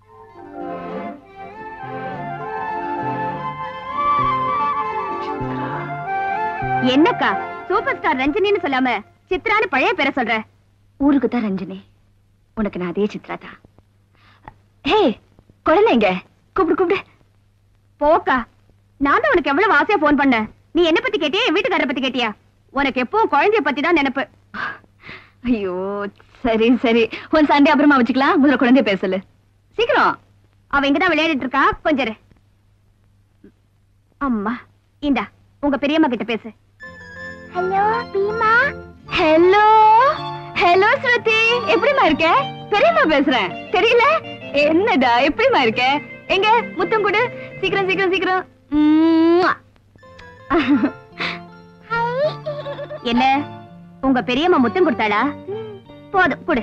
என்னக்கா சூப்பர் ஸ்டார் ரஞ்சினின்னு சொல்லாம சித்ரான்னு பழைய பேரை சொல்ற ஊருக்கு தான் ரஞ்சினி உனக்கு நான் அதே சித்ரா தான் ஹே குழந்தைங்க கூப்பிடு கூப்பிடு போக்கா நான் தான் உனக்கு எவ்வளவு ஆசையா போன் பண்ணேன் நீ என்ன பத்தி கேட்டியா என் வீட்டுக்காரரை பத்தி கேட்டியா உனக்கு எப்பவும் குழந்தைய பத்தி தான் நினைப்பு ஐயோ சரி சரி உன் சண்டே அப்புறமா வச்சுக்கலாம் முதல்ல குழந்தைய பேசல சீக்கிரம் அவ இங்கதான் விளையாடிட்டு இருக்கா கொஞ்சம் இரு. அம்மா இந்தா உங்க பெரியம்மா கிட்ட பேசு hello Bheema hello hello Shruti எப்படிமா இருக்க பெரியம்மா பேசுறேன் தெரியல என்னடா எப்படிமா இருக்க எங்க முத்தம் கொடு சீக்கிரம் சீக்கிரம் சீக்கிரம் உம்முவா. என்ன உங்க பெரியம்மா முத்தம் கொடுத்தாளா போதும் கொடு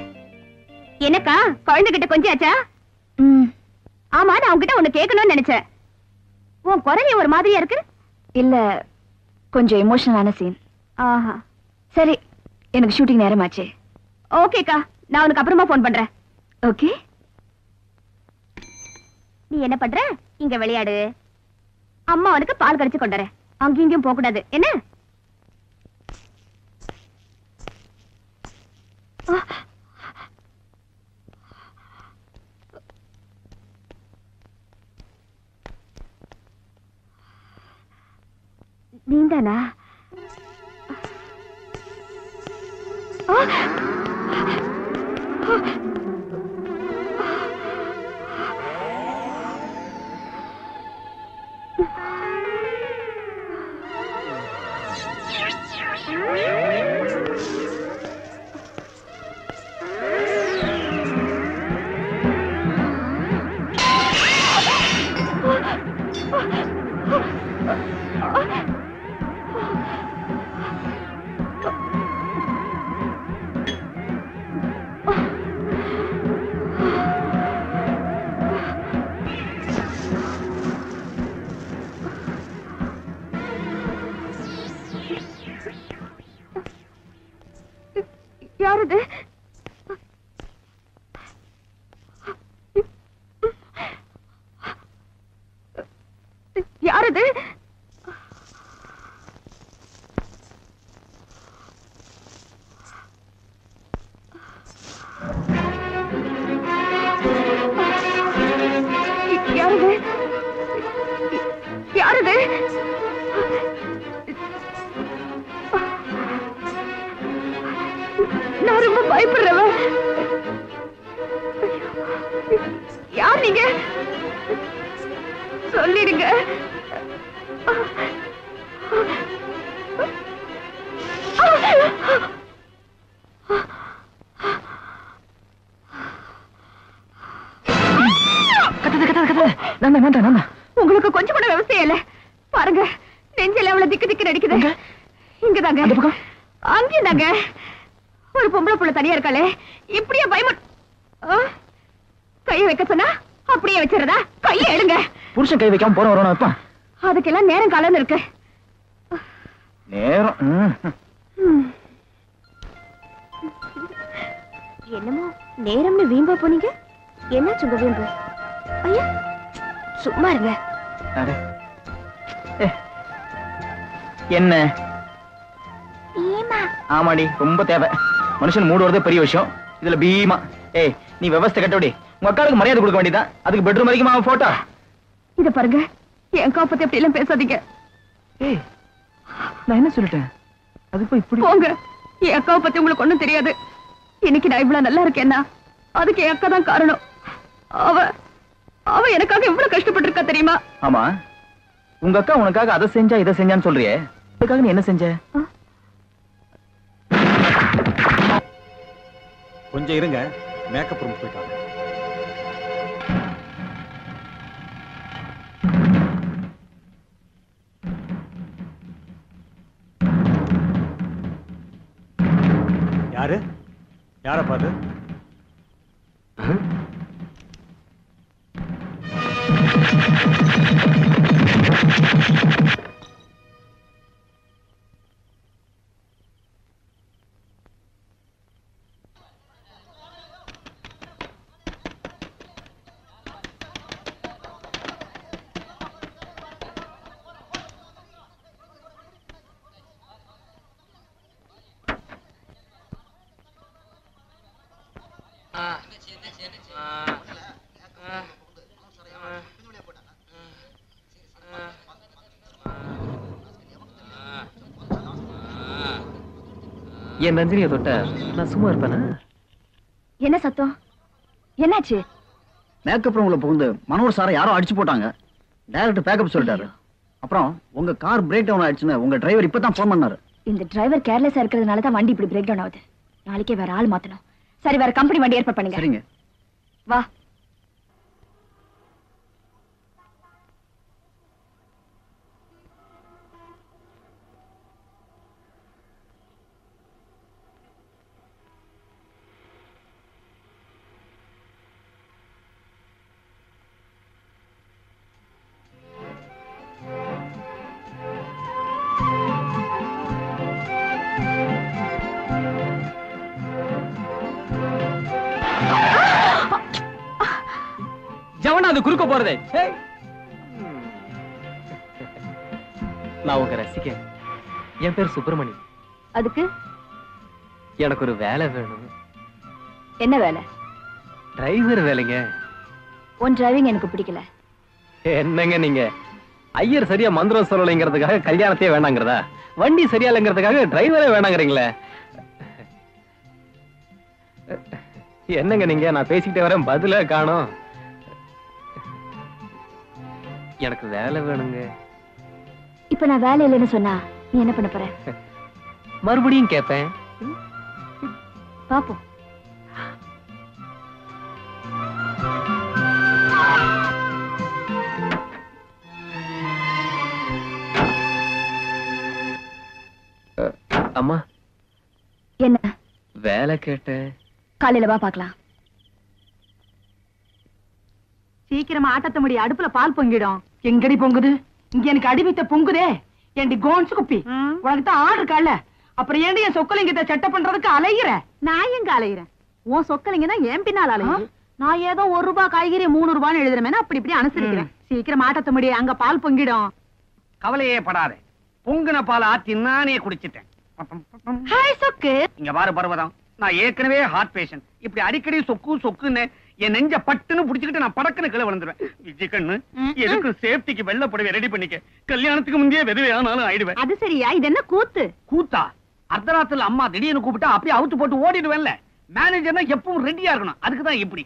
என்னக்கா குழந்தைகிட்ட கொஞ்சம் ஆச்சா ஆமா நான் உங்ககிட்ட ஒண்ணு கேட்கணும்னு நினைச்சேன் உன் குரலே ஒரு மாதிரியா இருக்கு இல்ல கொஞ்சம் எமோஷனலான சீன் ஆஹா சரி எனக்கு ஷூட்டிங் நேரமாச்சு ஓகேக்கா நான் உனக்கு அப்புறமா ஃபோன் பண்றேன் ஓகே நீ என்ன பண்ற இங்க விளையாடு அம்மா உனக்கு பால் கடிச்சு கொண்டுறேன் அங்கேயும் இங்கேயும் போக கூடாது என்ன ஆ. நீந்தானா ஆ! யாரது யாரது யாரது யாரது நான் ரொம்ப பயப்படுறவன் யார் நீங்க சொல்லிடுங்க உங்களுக்கு கொஞ்சம் கூட விவசாயம் இல்ல பாருங்க நெஞ்சல அவ்வளவு திக்கு திக்கு நடிக்குது இங்கதாங்க அங்கேயும் தாங்க ஒரு பொம்பளை புள்ள தனியா இருக்காளே இப்படியே பயம கைய வைக்க சொன்னா அப்படியே வச்சிருதா கைய எடுங்க புருஷன் கை வைக்காம போற வரணும் வைப்பான் அதுக்கெல்லாம் நேரம் காலம்னு இருக்கு நேரம் ம். என்னமோ நேரம்னு வீம்பா போனீங்க என்னாச்சு உங்க வீம்பு ஐயா சும்மா இருங்க அட. ஏ. என்ன ஏமா ஆமாடி ரொம்ப தேவை மனுஷன் மூடு வரதே பெரிய விஷயம் இதுல பீமா ஏய் நீ விவஸ்தை கட்டபடி உங்க அக்காளுக்கு மரியாதை கொடுக்க வேண்டியதான் அதுக்கு பெட்ரூம் வரைக்கும் அவன் போட்டோ இத பாருங்க என் அக்கா பத்தி அப்படி எல்லாம் பேசாதீங்க ஏய் நான் என்ன சொல்லிட்டேன் அதுக்கு போய் இப்படி போங்க என் அக்காவை பத்தி உங்களுக்கு ஒண்ணும் தெரியாது இன்னைக்கு நான் இவ்வளவு நல்லா இருக்கேன்னா அதுக்கு என் அக்கா தான் காரணம் அவ அவ எனக்காக எவ்வளவு கஷ்டப்பட்டிருக்கா தெரியுமா ஆமா உங்க அக்கா உனக்காக அதை செஞ்சா இதை செஞ்சான்னு சொல்றியே அதுக்காக நீ என்ன செஞ்ச கொஞ்சம் இருங்க மேக்கப் ரூம் போயிட்டாங்க யாரு யார பாத்து என் ரஞ்சினியை தொட்ட நான் சும்மா இருப்பேனா என்ன சத்தம் என்னாச்சு மேக்கப் ரூம்ல புகுந்து மனோர் சாரை யாரோ அடிச்சு போட்டாங்க டைரக்டர் பேக்கப் சொல்லிட்டாரு அப்புறம் உங்க கார் பிரேக் டவுன் ஆயிடுச்சுன்னு உங்க டிரைவர் இப்பதான் ஃபோன் பண்ணாரு இந்த டிரைவர் கேர்லெஸ்ஸா இருக்கிறதுனால தான் வண்டி இப்படி பிரேக் டவுன் ஆகுது நாளைக்கே வேற ஆள் மாத்தணும் சரி வேற கம்பெனி வண்டி ஏற்பாடு பண்ணுங்க சரிங்க வா எவனா அது குறுக்க போறதே ஏய். நான் உங்க ரசிகன் என் பேர் சுப்பிரமணி அதுக்கு எனக்கு ஒரு வேலை வேணும் என்ன வேலை டிரைவர் வேலைங்க உன் டிரைவிங் எனக்கு பிடிக்கல என்னங்க நீங்க ஐயர் சரியா மந்திரம் சொல்லலைங்கிறதுக்காக கல்யாணத்தையே வேணாங்கிறதா வண்டி சரியா இல்லைங்கிறதுக்காக டிரைவரே வேணாங்கிறீங்களே என்னங்க நீங்க நான் பேசிக்கிட்டே வரேன் பதில காணோம் எனக்கு வேலை வேணுங்க இப்ப நான் வேலை இல்லைன்னு சொன்னா நீ என்ன பண்ண போற மறுபடியும் கேட்பேன் பாப்போம் அம்மா என்ன வேலை கேட்டேன் காலையில வா பார்க்கலாம் சீக்கிரமா ஆட்டத்த முடி அடுப்புல பால் பொங்கிடும் எங்கடி பொங்குது இங்க எனக்கு அடிவித்த பொங்குதே ஏண்டி கோன்ஸ் குப்பி உனக்கு தான் ஆடு இருக்கால அப்புறம் ஏண்டி என் சொக்கலிங்கத்தை செட்ட பண்றதுக்கு அலையிற நான் எங்க அலையிறேன் உன் சொக்கலிங்க தான் என் பின்னால் அலையுது நான் ஏதோ ஒரு ரூபாய் காய்கறி மூணு ரூபான்னு எழுதுறேன் அப்படி இப்படி அனுசரிக்கிறேன் சீக்கிரம் ஆட்டத்த முடி அங்க பால் பொங்கிடும் கவலையே படாதே பொங்குன பால் ஆத்தி நானே குடிச்சிட்டேன் ஹாய் சொக்கு இங்க பாரு பர்வதம் நான் ஏற்கனவே ஹார்ட் பேஷண்ட் இப்படி அடிக்கடி சொக்கு சொக்குன்னு என் நெஞ்ச பட்டுன்னு புடிச்சுக்கிட்டு நான் படக்குன்னு கீழே விழுந்துருவேன் விஜய் கண்ணு எதுக்கு சேஃப்டிக்கு வெள்ள புடவை ரெடி பண்ணிக்க கல்யாணத்துக்கு முந்தைய வெதுவே ஆனாலும் ஆயிடுவேன் அது சரியா இது என்ன கூத்து கூத்தா அர்த்தராத்துல அம்மா திடீர்னு கூப்பிட்டா அப்படியே அவுத்து போட்டு ஓடிடுவேன்ல மேனேஜர்னா எப்பவும் ரெடியா இருக்கணும் அதுக்கு தான் இப்படி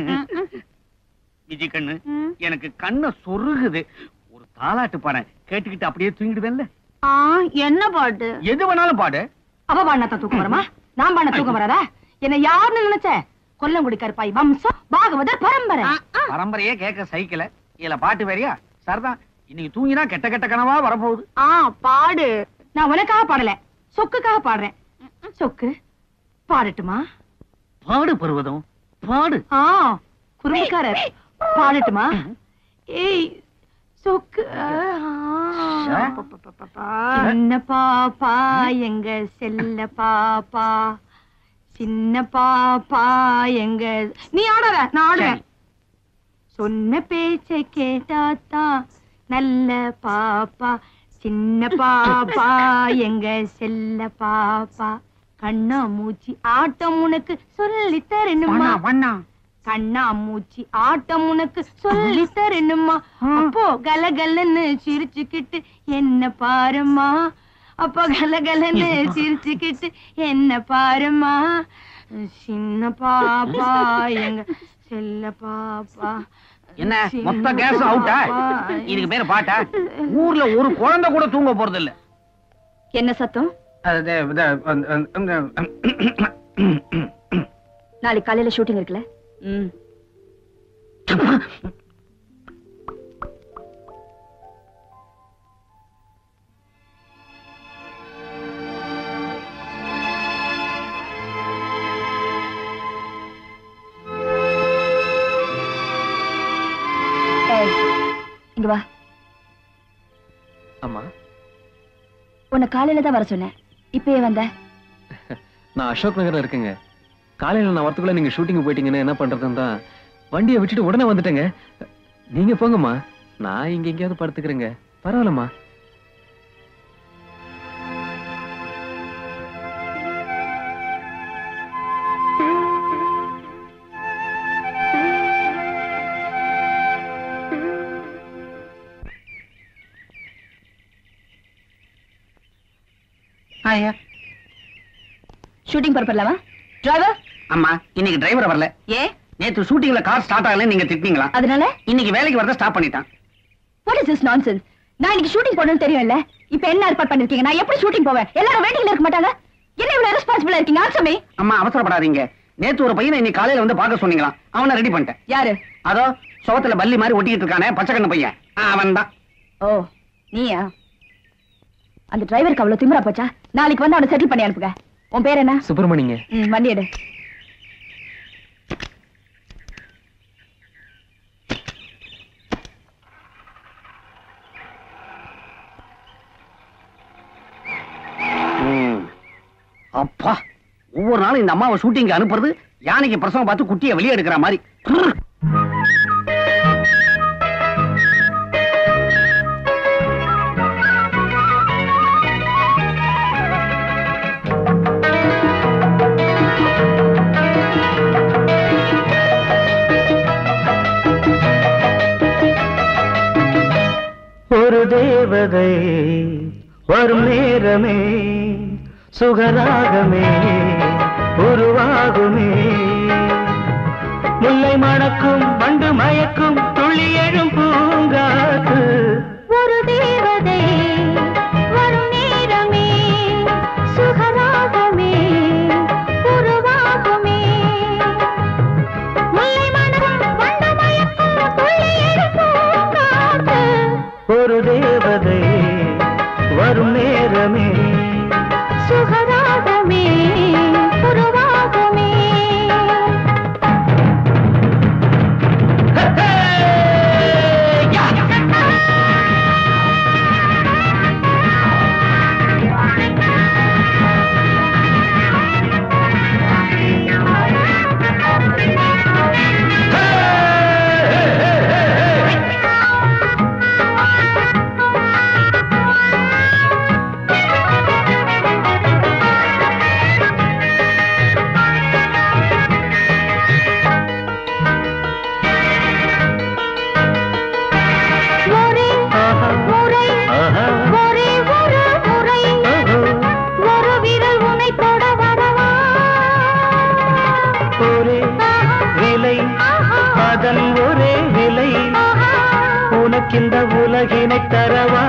விஜய் கண்ணு எனக்கு கண்ண சொருகுது ஒரு தாலாட்டு பாட கேட்டுக்கிட்டு அப்படியே தூங்கிடுவேன்ல ஆ என்ன பாட்டு எது வேணாலும் பாடு அவ பாடினா தூக்கம் வருமா நான் பாடின தூக்கம் வராதா என்ன யாருன்னு நினைச்ச கொல்லங்குடி கருப்பாய் வம்சம் பாகவதர் பரம்பரை பரம்பரையே கேட்க சைக்கிள இதுல பாட்டு வேறியா சரிதான் இன்னைக்கு தூங்கினா கெட்ட கெட்ட கனவா வரப்போகுது ஆ பாடு நான் உனக்காக பாடல சொக்குக்காக பாடுறேன் சொக்கு பாடட்டுமா பாடு பருவதம் பாடு ஆ குறும்புக்காரர் பாடட்டுமா ஏய் சொக்கு ஆ, சின்ன பாப்பா எங்க செல்ல பாப்பா சின்ன பாப்பா எங்க நீ ஆடாத நான் ஆடுவேன் சொன்ன பேச்சை கேட்டாத்தா நல்ல பாப்பா சின்ன பாப்பா எங்க செல்ல பாப்பா கண்ணா மூச்சி ஆட்டம் உனக்கு சொல்லி தரணுமா கண்ணா மூச்சி ஆட்டம் உனக்கு சொல்லி தரணுமா அப்போ கலகலன்னு சிரிச்சுக்கிட்டு என்ன பாருமா அப்போ கலகலன்னு சிரிச்சுக்கிட்டு என்ன பாருமா சின்ன பாப்பா எங்க செல்ல பாப்பா என்ன சின்ன மொத்த கேஸ் அவுட்டா பாப்பா, இதுக்கு பேரு பாட்டா ஊர்ல ஒரு குழந்தை கூட தூங்க போறது இல்ல என்ன சத்தம் நாளைக்கு காலையில ஷூட்டிங் இருக்குல்ல ம் ஏய், இங்க வா அம்மா உன்னை காலையில தான் வர சொன்னேன் இப்பயே வந்த நான் அசோக் நகர்ல இருக்கேங்க காலையில நான் வரத்துக்குள்ள நீங்க ஷூட்டிங் போயிட்டீங்கன்னா என்ன பண்றதுன்னு தான் வண்டியை விட்டுட்டு உடனே வந்துட்டேங்க நீங்க போங்கம்மா நான் இங்க எங்கேயாவது படுத்துக்கிறேங்க பரவாயில்லம்மா ஷூட்டிங் பரப்பலாமா டிரைவர் அம்மா இன்னைக்கு டிரைவர் வரல ஏ நேத்து ஷூட்டிங்ல கார் ஸ்டார்ட் ஆகல நீங்க திட்டிங்களா அதனால இன்னைக்கு வேலைக்கு வரத ஸ்டாப் பண்ணிட்டான் வாட் இஸ் திஸ் நான்சென்ஸ் நான் இன்னைக்கு ஷூட்டிங் போகணும்னு தெரியும்ல இப்போ என்ன ஏற்பாடு பண்ணிருக்கீங்க நான் எப்படி ஷூட்டிங் போவேன் எல்லாரும் வெயிட்டிங்ல இருக்க மாட்டாங்க என்ன இவ்வளவு ரெஸ்பான்சிபிளா இருக்கீங்க ஆன்சர் மீ அம்மா அவசரப்படாதீங்க நேத்து ஒரு பையனை இன்னைக்கு காலையில வந்து பார்க்க சொன்னீங்களா அவனை ரெடி பண்ணிட்டேன் யாரு அதோ சுவத்துல பல்லி மாதிரி ஒட்டிக்கிட்டு இருக்கானே பச்சை கண்ணு பையன் அவன் தான் ஓ நீயா அந்த டிரைவருக்கு அவ்வளவு திமிரா போச்சா நாளைக்கு வந்து அவனை செட்டில் பண்ணி அனுப்புங்க உன் பேர் என்ன சுப்பிரமணிங்க ம் வண்டி எடு அப்பா ஒவ்வொரு நாளும் இந்த அம்மாவை ஷூட்டிங்க்கு அனுப்புறது யானைக்கு பிரசவம் பார்த்து குட்டியை வெளியே எடுக்கிற மாதிரி ஒரு தேவதை வரும் நேரமே சுகராகமே உருவாகுமே முல்லை மணக்கும் வண்டு மயக்கும் துள்ளி எழும் பூங்காத்து ஒரு தேவதை வரும் நேரமே சுகராகமே உருவாகுமே முல்லை மனம் வண்டு மயக்கும் துள்ளி எழுப்பும் காத்து ஒரு தேவதை வரும் நேரமே சுகராகமே உருவாகுமே ஒரே ஆஹா, முறை ஆஹா, ஒரே ஒரு முறை ஆஹா. ஒரு விரல் உனை தொட வரவா ஒரே விலை அதன் ஒரே விலை உனக்கிந்த உலகினை தரவா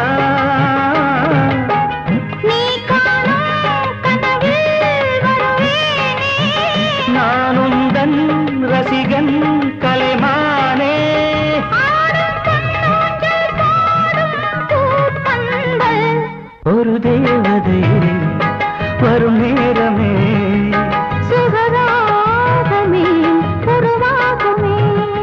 நீ காணும் கனவில் வருவேனே நானும் தன் ரசிகன் கலைமானே ஆடும் பொன்னூஞ்சல் பாடும் பூப்பந்தல் ஒரு தேவதை வரும் நேரமே சுகராகமே உருவாகுமே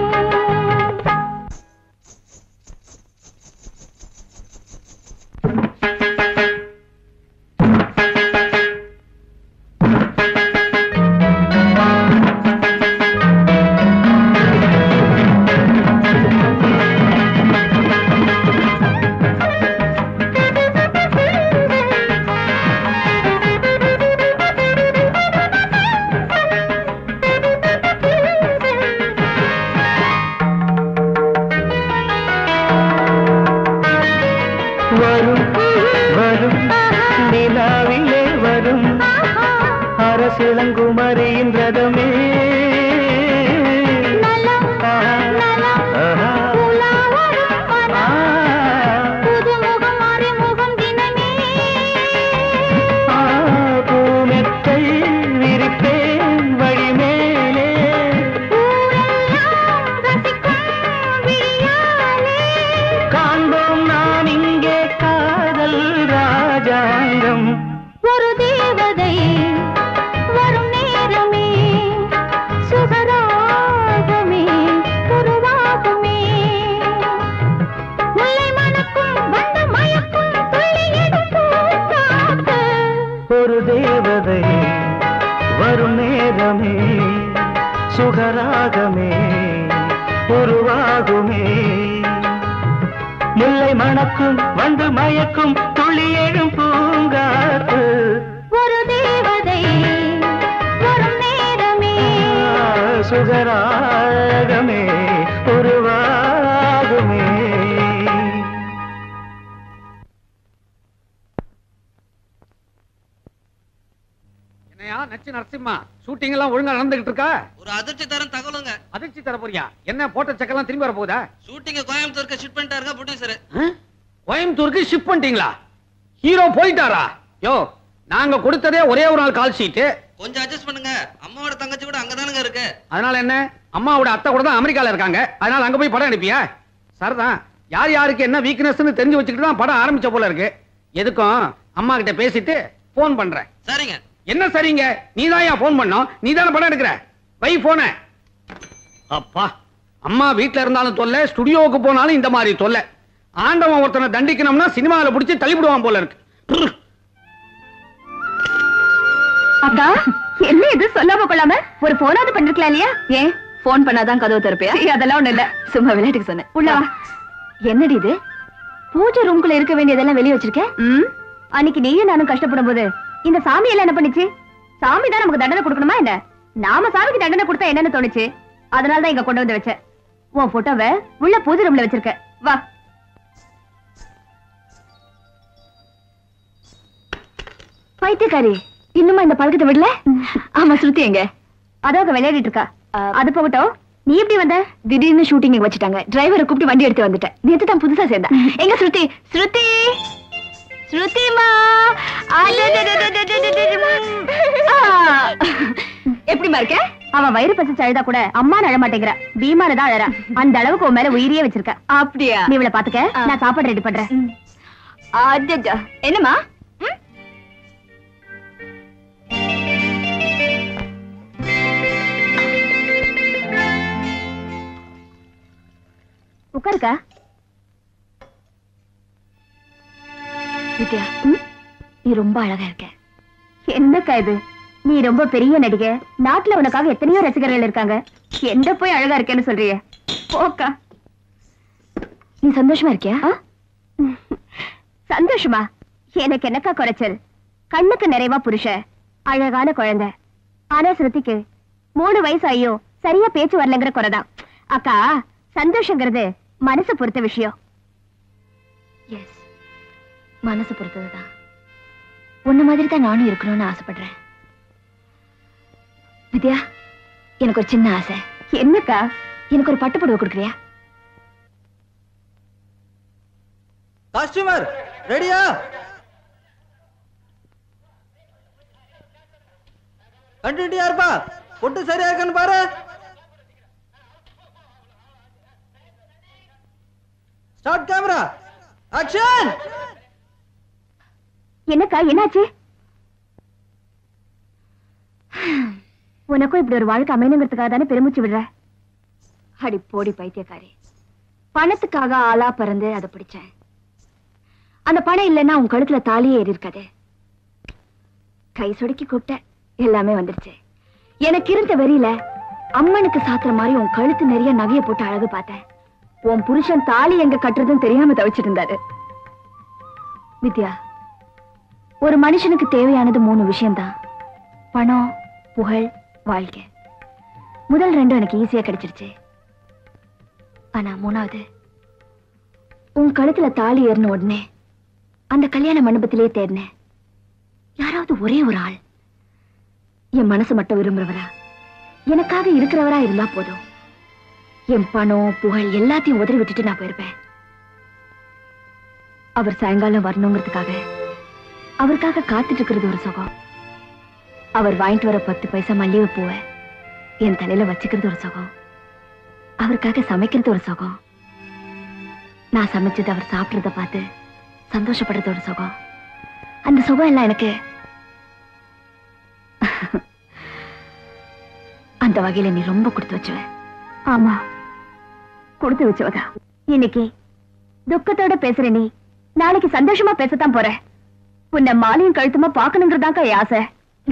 வரும் வரும் நிலாவிலே வரும் அரசிளங்குமரியின் ரதமே நலம் ஆஹா, நலம் ஆஹா, உலாவரும் ஆ, மனம் புதுமுகம் அறிமுகம் தினமே ஆ, பூமெத்தை விரிப்பேன் வழிமேலே ஊரெல்லாம் ரசிக்கும் விழியாலே காண்போம் நாம் இங்கே காதல் ராஜாங்கம் ஒரு தேவதை வரும் நேரமே சுகராகமே உருவாகுமே முல்லை மணக்கும் வண்டு மயக்கும் துள்ளி எடுக்கும் காத்து ஒரு தேவதை வரும் நேரமே சுகராகமே உருவாகுமே முல்லை மணக்கும் வந்து மயக்கும் துளி எழும் பூங்காத்து ஒரு தேவதை வரும் நேரமே சுகராகமே உருவாகுமே என்னையா நச்சு நரசிம்மா ஷூட்டிங் எல்லாம் ஒழுங்கா நடந்துகிட்டு இருக்கா ஒரு அதிர்ச்சி தரம் தகவலுங்க அதிர்ச்சி தர போறியா என்ன போட்ட செக்கெல்லாம் திரும்பி வர போகுதா ஷூட்டிங்க கோயம்புத்தூருக்கு ஷிஃப்ட் பண்ணிட்டாருங்க ப்ரொடியூசர் கோயம்புத்தூருக்கு ஷிஃப்ட் பண்ணிட்டீங்களா ஹீரோ போயிட்டாரா யோ நாங்க கொடுத்ததே ஒரே ஒரு நாள் கால் ஷீட் கொஞ்சம் அட்ஜஸ்ட் பண்ணுங்க அம்மாவோட தங்கச்சி கூட அங்கதானுங்க இருக்கு அதனால என்ன அம்மாவோட அத்தை கூட தான் அமெரிக்கால இருக்காங்க அதனால அங்க போய் படம் எடுப்பியா சரிதான் யார் யாருக்கு என்ன வீக்னஸ்னு தெரிஞ்சு வச்சுக்கிட்டு தான் படம் ஆரம்பிச்ச போல இருக்கு எதுக்கும் அம்மா கிட்ட பேசிட்டு போன் பண்றேன் சரிங்க என்ன சரிங்க நீ தான் போன் பண்ணோம் நீ தானே படம் எடுக்கிற வை போன அப்பா அம்மா வீட்ல இருந்தாலும் தொல்லை ஸ்டுடியோவுக்கு போனாலும் இந்த மாதிரி தொல்லை ஆண்டவன் ஒருத்தனை தண்டிக்கணும்னா சினிமாவில் பிடிச்சி தள்ளிவிடுவான் போல இருக்கு புர். அக்கா என்ன இது சொல்லாம கொள்ளாம ஒரு போனாவது பண்ணிருக்கலாம் இல்லையா ஏன் போன் பண்ணாதான் கதவு திறப்பியா அதெல்லாம் ஒண்ணு இல்ல சும்மா விளையாட்டுக்கு சொன்னேன் உள்ள வா என்னடி இது பூஜை ரூம்குள்ள இருக்க வேண்டியதெல்லாம் வெளிய வச்சிருக்க ம் அன்னைக்கு நீயும் நானும் கஷ்டப்படும் போது இந்த சாமி எல்லாம் என்ன பண்ணுச்சு சாமி தான் நமக்கு தண்டனை கொடுக்கணுமா என்ன நாம சாமிக்கு தண்டனை கொடுத்தா என்னன்னு தோணுச்சு அதனால தான் இங்க கொண்டு வந்து வச்சேன் உன் போட்டோவை உள்ள பூஜை ரூம்ல வச்சிருக்க வா பைத்தியக்காரி இன்னுமா இந்த பழக்கத்தை விடல ஆமா ஸ்ருதி எங்க அதாக விளையாடிட்டு இருக்கா அது போகட்டும் நீ எப்படி வந்த திடீர்னு ஷூட்டிங் வச்சுட்டாங்க டிரைவரை கூப்பிட்டு வண்டி எடுத்து வந்துட்டேன் நேத்து தான் புதுசா சேர்ந்தா எங்க ஸ்ருதி ஸ்ருதி ஸ்ருதிமா எப்படிமா இருக்க அவன் வயிறு பசி அழுதா கூட அம்மா அழ மாட்டேங்கிறா பீமான தான் அழறா அந்த அளவுக்கு உன் மேல உயிரியே வச்சிருக்க அப்படியா நீ இவளை பாத்துக்க நான் சாப்பாடு ரெடி பண்றேன் அஜஜா. என்னம்மா ம்? உட்காருக்கா வித்யா நீ ரொம்ப அழகா இருக்க என்னக்கா இது நீ ரொம்ப பெரிய நடிகை நாட்டுல உனக்காக எத்தனையோ ரசிகர்கள் இருக்காங்க எந்த போய் அழகா இருக்கேன்னு சொல்றிய போக்கா நீ சந்தோஷமா இருக்கியா சந்தோஷமா எனக்கு என்னக்கா குறைச்சல் கண்ணுக்கு நிறைவா புருஷ அழகான குழந்தை ஆனா ஸ்ருதிக்கு மூணு வயசு ஐயோ சரியா பேச்சு வரலங்கிற குறைதான் அக்கா சந்தோஷங்கிறது மனசு பொறுத்த விஷயம் எஸ் மனசு பொறுத்ததுதான் உன்ன மாதிரி தான் நானும் இருக்கணும்னு ஆசைப்படுறேன் வித்யா எனக்கு ஒரு சின்ன ஆசை என்னக்கா எனக்கு ஒரு பட்டு புடவை கொடுக்குறியா காஸ்டியூமர் ரெடியா கண்டினியூட்டியா இருப்பா பொட்டு சரியா இருக்கான்னு பாரு ஸ்டார்ட் கேமரா ஆக்ஷன் என்னக்கா என்னாச்சு உனக்கும் இப்படி ஒரு வாழ்க்கை அமையணுங்கிறதுக்காக தானே பெருமூச்சு விடுற அடி போடி பைத்தியக்காரி பணத்துக்காக ஆளா பிறந்து அதை பிடிச்சேன் அந்த பணம் இல்லைன்னா உன் கழுத்துல தாலியே ஏறி இருக்காது கை சொடுக்கி கூப்பிட்ட எல்லாமே வந்துடுச்சு எனக்கு இருந்த வெறியில அம்மனுக்கு சாத்துற மாதிரி உன் கழுத்து நிறைய நகைய போட்டு அழகு பார்த்தேன் உன் புருஷன் தாலி எங்க கட்டுறதுன்னு தெரியாம தவிச்சிட்டு இருந்தாரு வித்யா ஒரு மனுஷனுக்கு தேவையானது மூணு விஷயம்தான் பணம் புகழ் வாழ்க்கை முதல் ரெண்டும் எனக்கு ஈஸியா கிடைச்சிருச்சு ஆனா மூணாவது உன் கழுத்துல தாலி ஏறின உடனே அந்த கல்யாண மண்டபத்திலேயே தேடினேன் யாராவது ஒரே ஒரு ஆள் என் மனசு மட்டும் விரும்புறவரா எனக்காக இருக்கிறவரா இருந்தா போதும் என் பணம் புகழ் எல்லாத்தையும் உதறி விட்டுட்டு நான் போயிருப்பேன் அவர் சாயங்காலம் வரணுங்கிறதுக்காக அவருக்காக காத்துட்டு இருக்கிறது ஒரு சுகம் அவர் வாங்கிட்டு வர பத்து பைசா மல்லிகை பூவை என் தலையில வச்சுக்கிறது ஒரு சுகம் அவருக்காக சமைக்கிறது ஒரு சுகம் நான் சமைச்சது அவர் சாப்பிடுறத பார்த்து சந்தோஷப்படுறது ஒரு சுகம் அந்த சுகம் எல்லாம் எனக்கு அந்த வகையில நீ ரொம்ப கொடுத்து வச்சுவ ஆமா கொடுத்து வச்சவதா இன்னைக்கு துக்கத்தோட பேசுற நீ நாளைக்கு சந்தோஷமா பேசத்தான் போற உன்னை மாலையும் கழுத்துமா பாக்கணுங்கிறதாக்கா என் ஆசை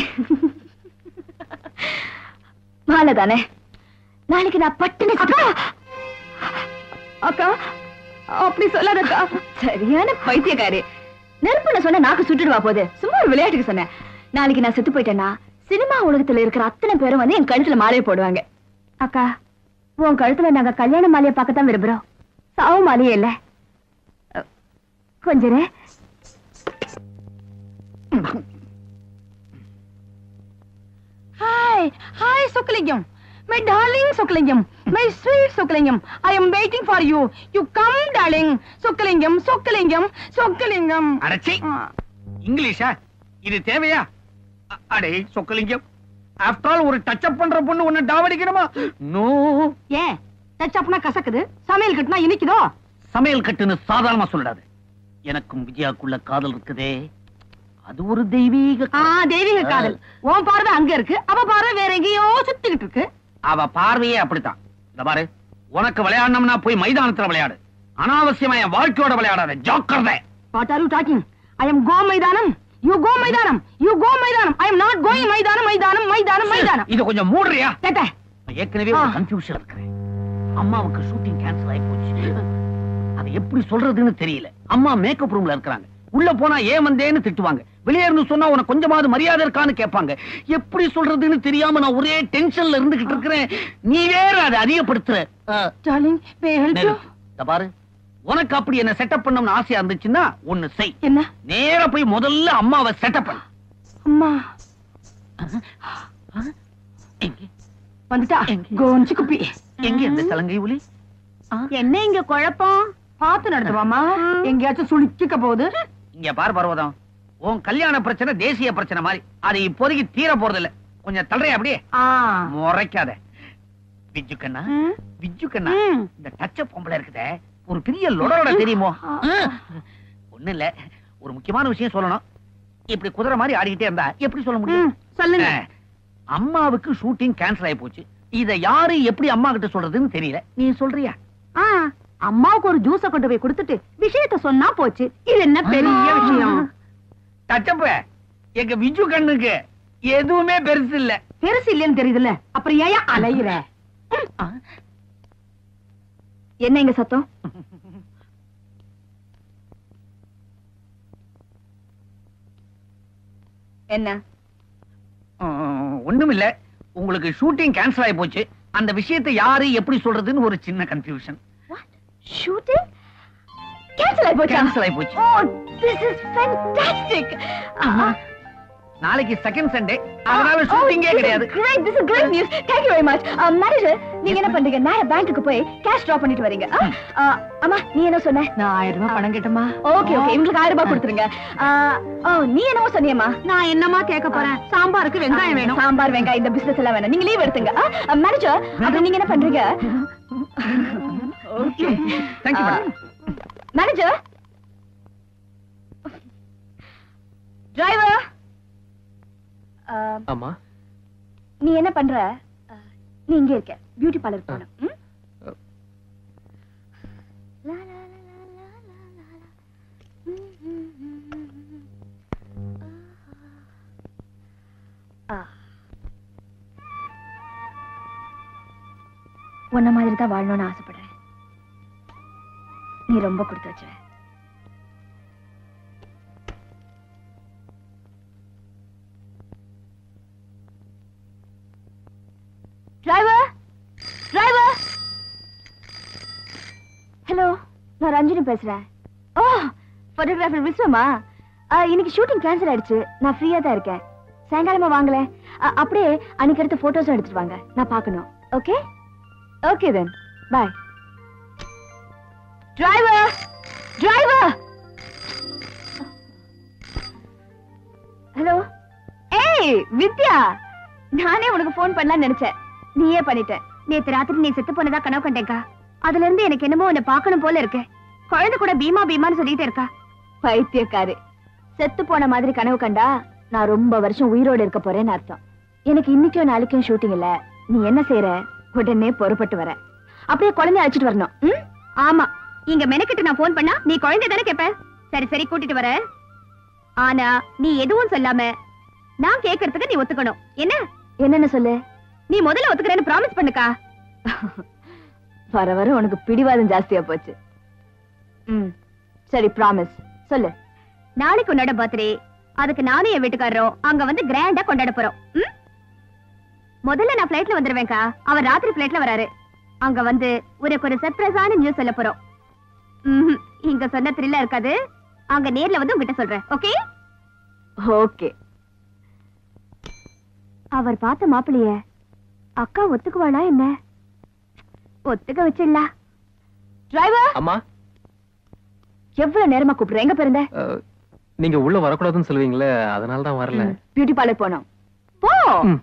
மாலை தானே நாளைக்கு நான் பட்டுன்னு அக்கா அக்கா அப்படி சொல்லாதக்கா சரியான பைத்தியக்காரி நெருப்புல சொன்ன நாக்கு சுட்டுடுவா போது சும்மா ஒரு விளையாட்டுக்கு சொன்னேன் நாளைக்கு நான் செத்து போயிட்டேன்னா சினிமா உலகத்துல இருக்கிற அத்தனை பேரும் வந்து என் கழுத்துல மாலையை போடுவாங்க அக்கா உன் கழுத்துல நாங்க கல்யாண மாலையை பார்க்கத்தான் விரும்புறோம் சாவு மாலையே இல்ல அ, கொஞ்ச நேரம் Hi, hi, Suklingam. My darling Suklingam. My sweet Suklingam. I am waiting for you. You come, darling. Suklingam, Suklingam, Suklingam. அடச்சி இங்கிலீஷா இது தேவையா அ- அடே சொக்கலிங்கம் ஆஃப்டர் ஆல் ஒரு டச் அப் பண்ற பொண்ணு உன்னை டாவடிக்கணுமா நோ ஏன் டச் அப்னா கசக்குது சமையல் கட்டுனா இனிக்குதோ சமையல் கட்டுன்னு சாதாரணமா சொல்லாது எனக்கும் விஜயாக்குள்ள காதல் இருக்குதே அது ஒரு தெய்வீக ஆ தெய்வீக காதல் உன் பார்வை அங்க இருக்கு அவ பார்வை வேற எங்கேயோ சுத்திக்கிட்டு இருக்கு அவ பார்வையே அப்படித்தான் இந்த பாரு உனக்கு விளையாடணும்னா போய் மைதானத்துல விளையாடு அனாவசியமா என் வாழ்க்கையோட விளையாடாத ஜாக்கிரதை what are you talking I am go மைதானம் யூ கோ மைதானம் யூ கோ மைதானம் ஐ எம் நாட் கோயிங் மைதானம் மைதானம் மைதானம் மைதானம் இத கொஞ்சம் மூடுறியா கேட்ட நான் ஏற்கனவே ஒரு கன்ஃபியூஷன் இருக்கிறேன் அம்மாவுக்கு ஷூட்டிங் கேன்சல் ஆகி போச்சு அதை எப்படி சொல்றதுன்னு தெரியல அம்மா மேக்கப் ரூம்ல இருக்கிறாங்க உள்ள போனா ஏன் வந்தேன்னு திட்டுவாங்க வெளியே இருந்து சொன்னா உனக்கு கொஞ்சமாவது மரியாதை இருக்கான்னு கேட்பாங்க எப்படி சொல்றதுன்னு தெரியாம நான் ஒரே டென்ஷன்ல இருந்துகிட்டு இருக்கிறேன் நீ வேற அதை அதிகப்படுத்துற அஹ், டார்லிங் மே ஹெல்ப் யூ நெரு, இத பாரு உனக்கு அப்படி என்ன செட்டப் பண்ணணும்னு ஆசையா இருந்துச்சுன்னா ஒண்ணு செய் என்ன நேரா போய் முதல்ல அம்மாவை செட்டப் பண்ணு அம்மா வந்துட்டா கோஞ்சி குப்பி எங்க இந்த சலங்கை ஒலி என்ன இங்க குழப்பம் பார்த்து நடத்துவாமா எங்கேயாச்சும் சுளுக்கிக்க போகுது இங்க பார் பர்வதம் உன் கல்யாண பிரச்சனை தேசிய பிரச்சனை மாதிரி அது இப்போதைக்கு தீர போறது இல்ல கொஞ்சம் தள்ளுறே அப்படியே ஆ முறைக்காத விஜு கண்ணா ம். விஜு கண்ணா ம். இந்த டச்ச பொம்பளை இருக்குதே ஒரு பெரிய லொடலோட தெரியுமோ ஒண்ணு இல்ல ஒரு முக்கியமான விஷயம் சொல்லணும் இப்படி குதிரை மாதிரி ஆடிக்கிட்டே இருந்தா எப்படி சொல்ல முடியும் ம், சொல்லுங்க அஹ், அம்மாவுக்கு ஷூட்டிங் கேன்சல் ஆயி போச்சு இத யாரு எப்படி அம்மா கிட்ட சொல்றதுன்னு தெரியல நீ சொல்றியா ஆ, அம்மாவுக்கு ஒரு ஜூஸ கொண்டு போய் கொடுத்துட்டு விஷயத்த சொன்னா போச்சு இது என்ன பெரிய விஷயம் டச்சப்ப எங்க விஜு கண்ணுக்கு எதுவுமே பெருசு இல்ல பெருசு இல்லைன்னு தெரியுதுல்ல அப்புறம் ஏன் அலையிற என்ன இங்க சத்தம் என்ன ஒண்ணும் இல்ல உங்களுக்கு ஷூட்டிங் கேன்சல் ஆயி போச்சு அந்த விஷயத்தை யாரு எப்படி சொல்றதுன்னு ஒரு சின்ன கன்ஃபியூஷன் ஷூட்டிங் கேன்சல் ஆயி போச்சா கேன்சல் ஆயி போச்சு ஓ திஸ் இஸ் ஃபேன்டாஸ்டிக் நாளைக்கு செகண்ட் சண்டே அதனால ஷூட்டிங்கே கிடையாது great this is great news thank you very much manager நீங்க என்ன பண்றீங்க நான் பேங்க்குக்கு போய் கேஷ் டிரா பண்ணிட்டு வரீங்க ஆ? ஆ, அம்மா நீ என்ன சொன்ன நான் ஆயிரம் ரூபாய் பணம் கேட்டமா ஓகே ஓகே இவங்களுக்கு ஆயிரம் ரூபாய் கொடுத்துருங்க ஆ, ஓ நீ என்னமோ சொன்னியம்மா நான் என்னமா கேட்க போறேன் சாம்பாருக்கு வெங்காயம் வேணும் சாம்பார் வெங்காயம் இந்த பிசினஸ் எல்லாம் வேணும் நீங்க லீவ் எடுத்துங்க மேனேஜர் அப்புறம் நீங்க என்ன பண்றீங்க okay thank you madam manager driver ஆமா நீ என்ன பண்ற ஆ, நீ இங்க இருக்க பியூட்டி பார்லர் போகணும் ம்? லா, லா, லா, லா, லா, லா, லா, லா. ம், ம், ம், ம், ம். ஆ. உன்ன மாதிரி தான் வாழணும்னு ஆசைப்படுறேன் நீ ரொம்ப கொடுத்து வச்சுவ டிரைவர் டிரைவர் ஹலோ நான் ரஞ்சினி பேசுறேன் ஓ போட்டோகிராஃபர் விஸ்வமா ஆ, இன்னைக்கு ஷூட்டிங் கேன்சல் ஆயிடுச்சு நான் ஃப்ரீயா தான் இருக்கேன் சாயங்காலமா வாங்களேன் அ, அப்படியே அன்னைக்கு எடுத்த போட்டோஸும் எடுத்துட்டு வாங்க நான் பார்க்கணும் okay okay then bye driver driver hello ஏய் வித்யா நானே உனக்கு ஃபோன் பண்ணலாம்னு நினைச்சேன் நீயே பண்ணிட்ட நேத்து ராத்திரி நீ செத்து போனதா கனவு கண்டேக்கா அதுல இருந்து எனக்கு என்னமோ உன்னை பார்க்கணும் போல இருக்கு குழந்தை கூட பீமா பீமான்னு சொல்லிட்டே இருக்கா பைத்தியக்காரு செத்து போன மாதிரி கனவு கண்டா நான் ரொம்ப வருஷம் உயிரோடு இருக்க போறேன்னு அர்த்தம் எனக்கு இன்னைக்கும் நாளைக்கும் ஷூட்டிங் இல்ல நீ என்ன செய்யற உடனே பொறுப்பட்டு வர அப்படியே குழந்தைய அழைச்சிட்டு வரணும் ம்? ஆமா இங்க மெனக்கிட்டு நான் ஃபோன் பண்ணா நீ குழந்தை தானே கேப்ப சரி சரி கூட்டிட்டு வர ஆனா நீ எதுவும் சொல்லாம நான் கேக்குறதுக்கு நீ ஒத்துக்கணும் என்ன என்னன்னு சொல்லு நீ முதல்ல ஒத்துக்கிறேன்னு ப்ராமிஸ் பண்ணுக்கா வர வர உனக்கு பிடிவாதம் ஜாஸ்தியா போச்சு ம் சரி ப்ராமிஸ் சொல்லு நாளைக்கு உன்னோட பர்த்டே அதுக்கு நானும் என் வீட்டுக்காரரும் அங்க வந்து கிராண்டா கொண்டாட போறோம் ம்? முதல்ல நான் ஃபிளைட்ல வந்துருவேன்க்கா அவர் ராத்திரி ஃபிளைட்ல வராரு அங்க வந்து உனக்கு ஒரு சர்ப்ரைஸான நியூஸ் சொல்ல போறோம் ம்ஹும். இங்க சொன்ன த்ரில்லா இருக்காது அங்க நேர்ல வந்து உங்ககிட்ட சொல்றேன் ஓகே ஓகே அவர் பார்த்த மாப்பிளைய அக்கா ஒத்துக்குவாளா என்ன ஒத்துக்க வச்சிடலாம் டிரைவர் அம்மா எவ்வளவு நேரமா கூப்பிடுற எங்க பிறந்த அஹ், நீங்க உள்ள வரக்கூடாதுன்னு சொல்லுவீங்களே அதனால தான் வரல பியூட்டி பார்லர் போனோம் போ ம்.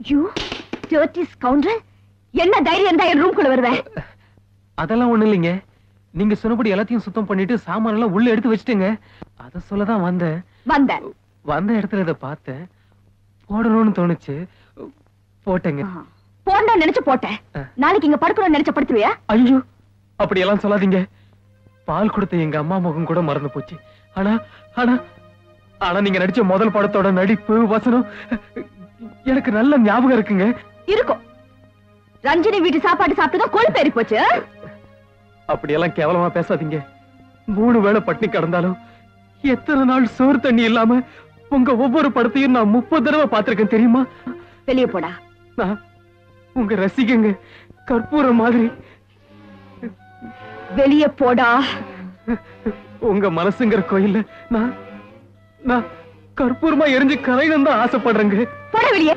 யூ dirty scoundrel என்ன தைரியம் இருந்தா என் ரூம்குள்ள வருவேன் அதெல்லாம் ஒண்ணு இல்லைங்க நீங்க சொன்னபடி எல்லாத்தையும் சுத்தம் பண்ணிட்டு சாமான் எல்லாம் உள்ள எடுத்து வச்சுட்டேங்க அத சொல்லதான் வந்தேன் வந்த வந்த இடத்துல இதை பார்த்தேன் போடணும்னு தோணுச்சு போட்டேங்க போண்டா நினைச்சு போட்டேன் நாளைக்கு இங்க படுக்கணும்னு நினைச்ச படுத்துவியா ஐயோ அப்படியெல்லாம் சொல்லாதீங்க பால் கொடுத்த எங்க அம்மா முகம் கூட மறந்து போச்சு ஆனா ஆனா ஆனா நீங்க நடிச்ச முதல் படத்தோட நடிப்பு வசனம் எனக்கு நல்ல ஞாபகம் இருக்குங்க இருக்கும் ரஞ்சினி வீட்டு சாப்பாடு சாப்பிட்டு கொழுப்பு ஏறி போச்சு அப்படியெல்லாம் கேவலமா பேசாதீங்க மூணு வேளை பட்டினி கிடந்தாலும் எத்தனை நாள் சோறு தண்ணி இல்லாம உங்க ஒவ்வொரு படத்தையும் நான் முப்பது தடவை பார்த்திருக்கேன் தெரியுமா வெளியே போடா நான் உங்க ரசிகங்க கற்பூரம் மாதிரி வெளியே போடா உங்க மனசுங்கிற கோயில்ல நான் நான் கற்பூரமா எரிஞ்சு கரையணும் தான் ஆசைப்படுறேங்க போட வெளியே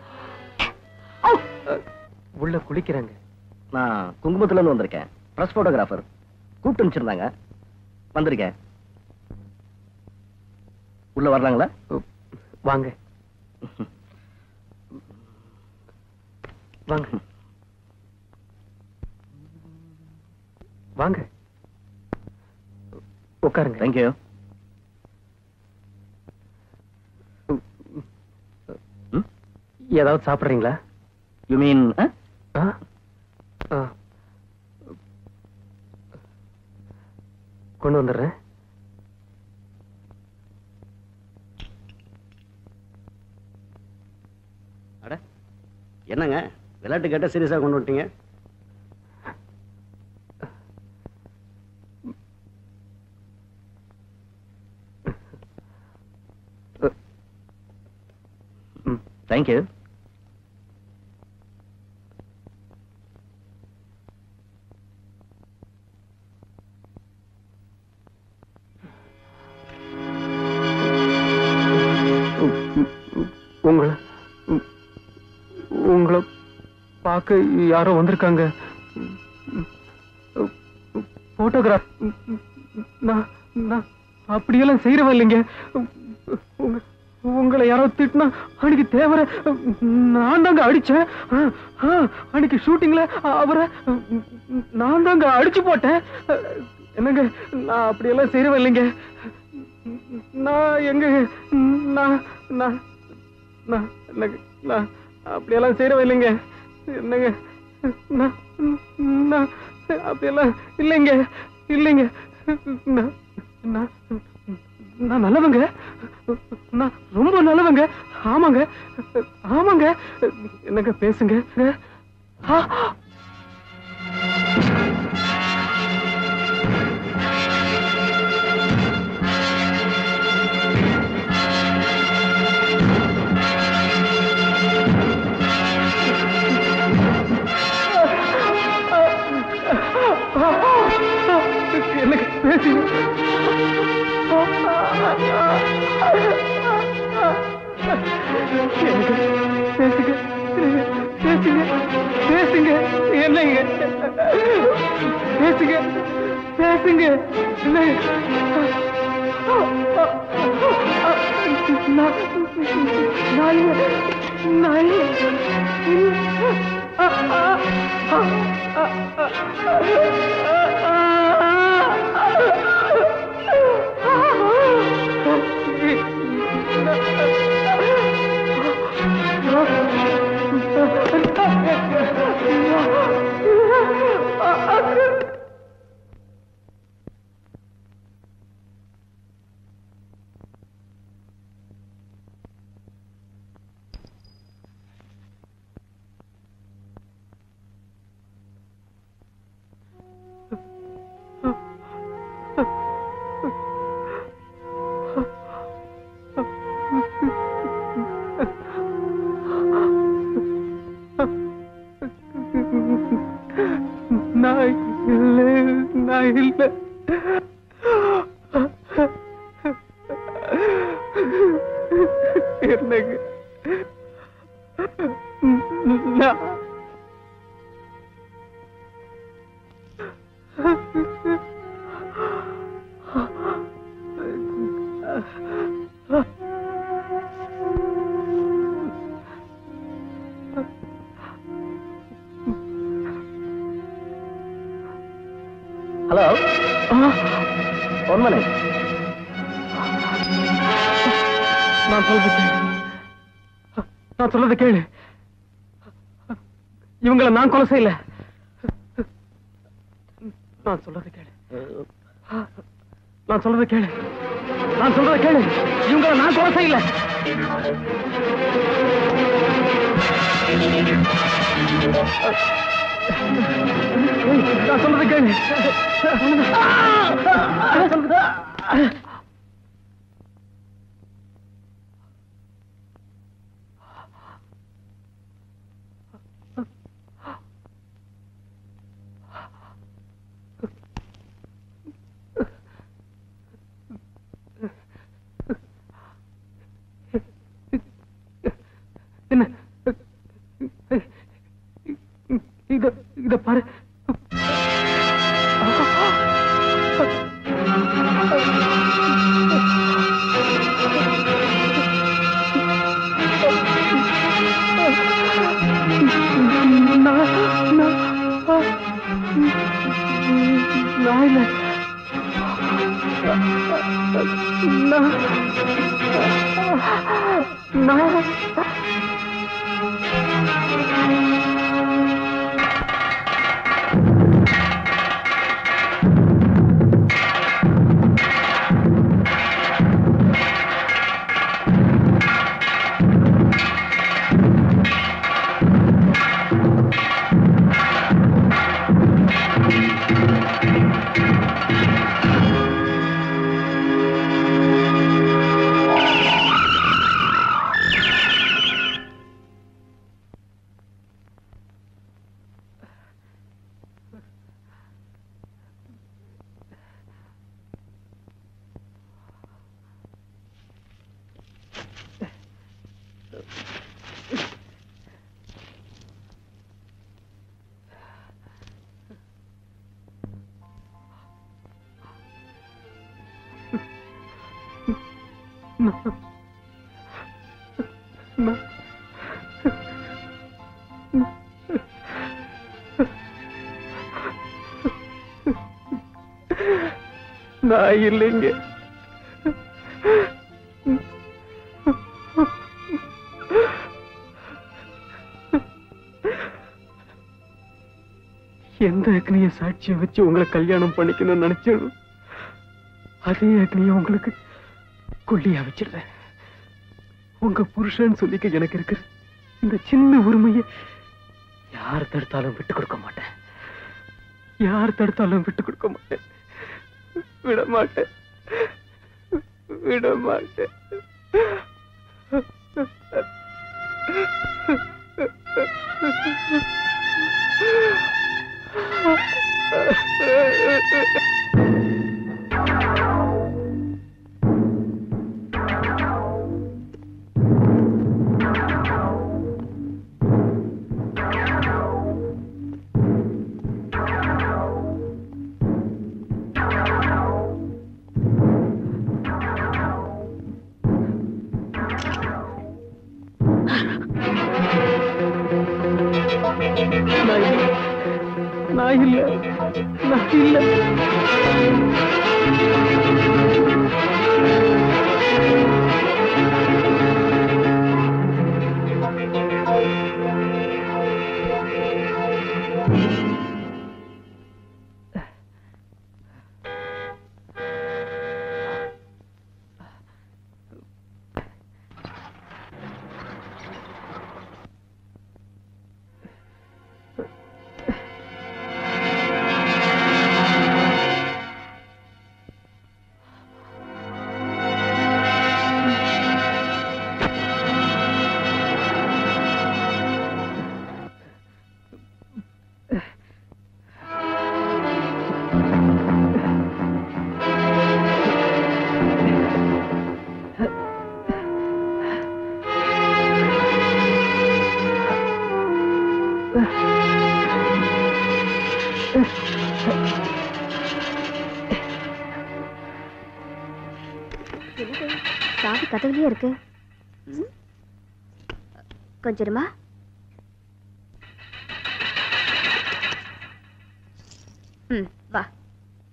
உள்ள குளிக்கிறாங்க நான் குங்குமத்துல இருந்து வந்திருக்கேன் பிரஸ் போட்டோகிராஃபர் கூப்பிட்டு அனுப்பிச்சிருந்தாங்க வந்திருக்கேன் உள்ள வரலாங்களா வாங்க வாங்க வாங்க உட்காருங்க தேங்க்யூ ஏதாவது சாப்பிடுறீங்களா யூ மீன் ஆ? ஆ. கொண்டு வந்துடுறேன் அட என்னங்க விளையாட்டு கேட்ட சீரியஸா கொண்டு வந்துட்டீங்க தேங்க்யூ உங்களை உ- உங்களை பார்க்க யாரோ வந்திருக்காங்க போட்டோகிராஃப் நான் நான் அப்படியெல்லாம் செய்யறவன் இல்லைங்க உங்க- உங்களை யாரோ திட்டினா அன்னைக்கு தேவர நான் தாங்க அடிச்சேன் ஆ, ஆ, அன்னைக்கு ஷூட்டிங்ல அவரை நான் தாங்க அடிச்சு போட்டேன் என்னங்க நான் அப்படியெல்லாம் செய்யறவன் இல்லைங்க நான் எங்க நான் நான் நான் என்னங்க நான் அப்படியெல்லாம் செய்யறவன் இல்லைங்க என்னங்க நான் நான் அப்படியெல்லாம் இல்லைங்க இல்லைங்க நான் நான் நான் நல்லவங்க நான் ரொம்ப நல்லவங்க ஆமாங்க ஆமாங்க என்னங்க பேசுங்க ஆ, என்னங்க பேசுங்க என்னங்க பேசுங்க பேசுங்க பேசுங்க என்னங்க பேசுங்க பேசுங்க என்னங்க நான் நான் நான் நான் இல்லை நான் இல்லை என்னங்க நான் ஹலோ ஒன் மினிட் நான் சொல்றது கேளு நான் சொல்றத கேளு இவங்களை நான் கொலை செய்யல நான் சொல்றத கேளு நான் சொல்றத கேளு நான் சொல்றத கேளு இவங்களை நான் கொலை செய்யல நான் சொல்றத கேளு நான் சொல்றத- என்ன இத இத பாரு நான் நான் நான் இல்ல நான் நான் நான் இல்லைங்க எந்த அக்னிய சாட்சியை வச்சு உங்களை கல்யாணம் பண்ணிக்கணும்னு நினைச்சேன் அதே அக்னிய உங்களுக்கு கொல்லியா வச்சிடுறேன் உங்க புருஷன் சொல்லிக்க எனக்கு இருக்கிற இந்த சின்ன உரிமையை யார் தடுத்தாலும் விட்டு கொடுக்க மாட்டேன் யார் தடுத்தாலும் விட்டு கொடுக்க மாட்டேன் விட மாட்டேன் விட மாட்டேன் நான் இல்ல நான் இல்ல நான் இல்ல சாவி கதவுலயே இருக்கு ம்? கொஞ்சம் இருமா ம் வா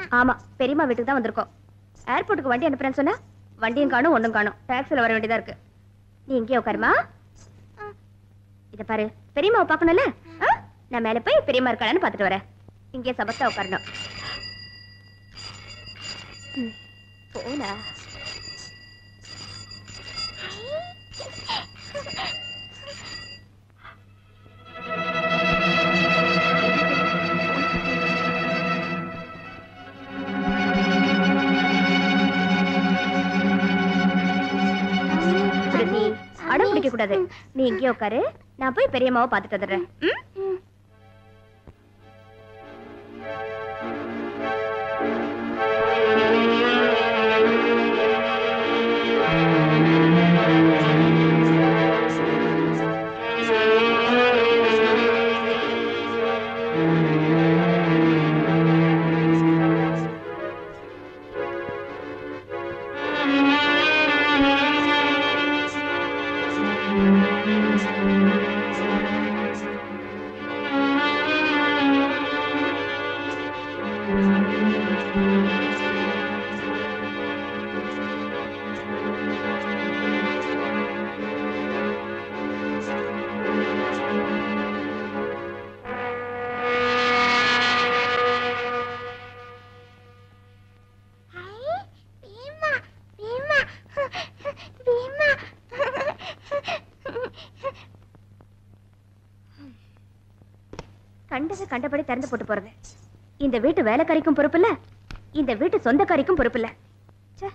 ஆமா பெரியம்மா வீட்டுக்கு தான் வந்திருக்கோம் ஏர்போர்ட்டுக்கு வண்டி அனுப்புறேன்னு சொன்னா வண்டியும் காணும் ஒண்ணும் காணும் டாக்ஸில வர வேண்டியதா இருக்கு நீ இங்கே உட்காருமா இத பாரு பெரியம்மாவை பார்க்கணும்ல ஆ? நான் மேல போய் பெரியம்மா இருக்காளான்னு பார்த்துட்டு வரேன் இங்கே சபத்தா உட்காரணும் ம், போனா ஸ்ருதி அடம் பிடிக்க கூடாது நீ இங்கே உட்காரு நான் போய் பெரியம்மாவை பார்த்துட்டு வந்துடுறேன் ம்? கண்டது கண்டபடி திறந்து போட்டு போறது இந்த வீட்டு வேலைக்காரிக்கும் பொறுப்பு இல்ல இந்த வீட்டு சொந்தக்காரிக்கும் பொறுப்பு இல்ல ச்சே.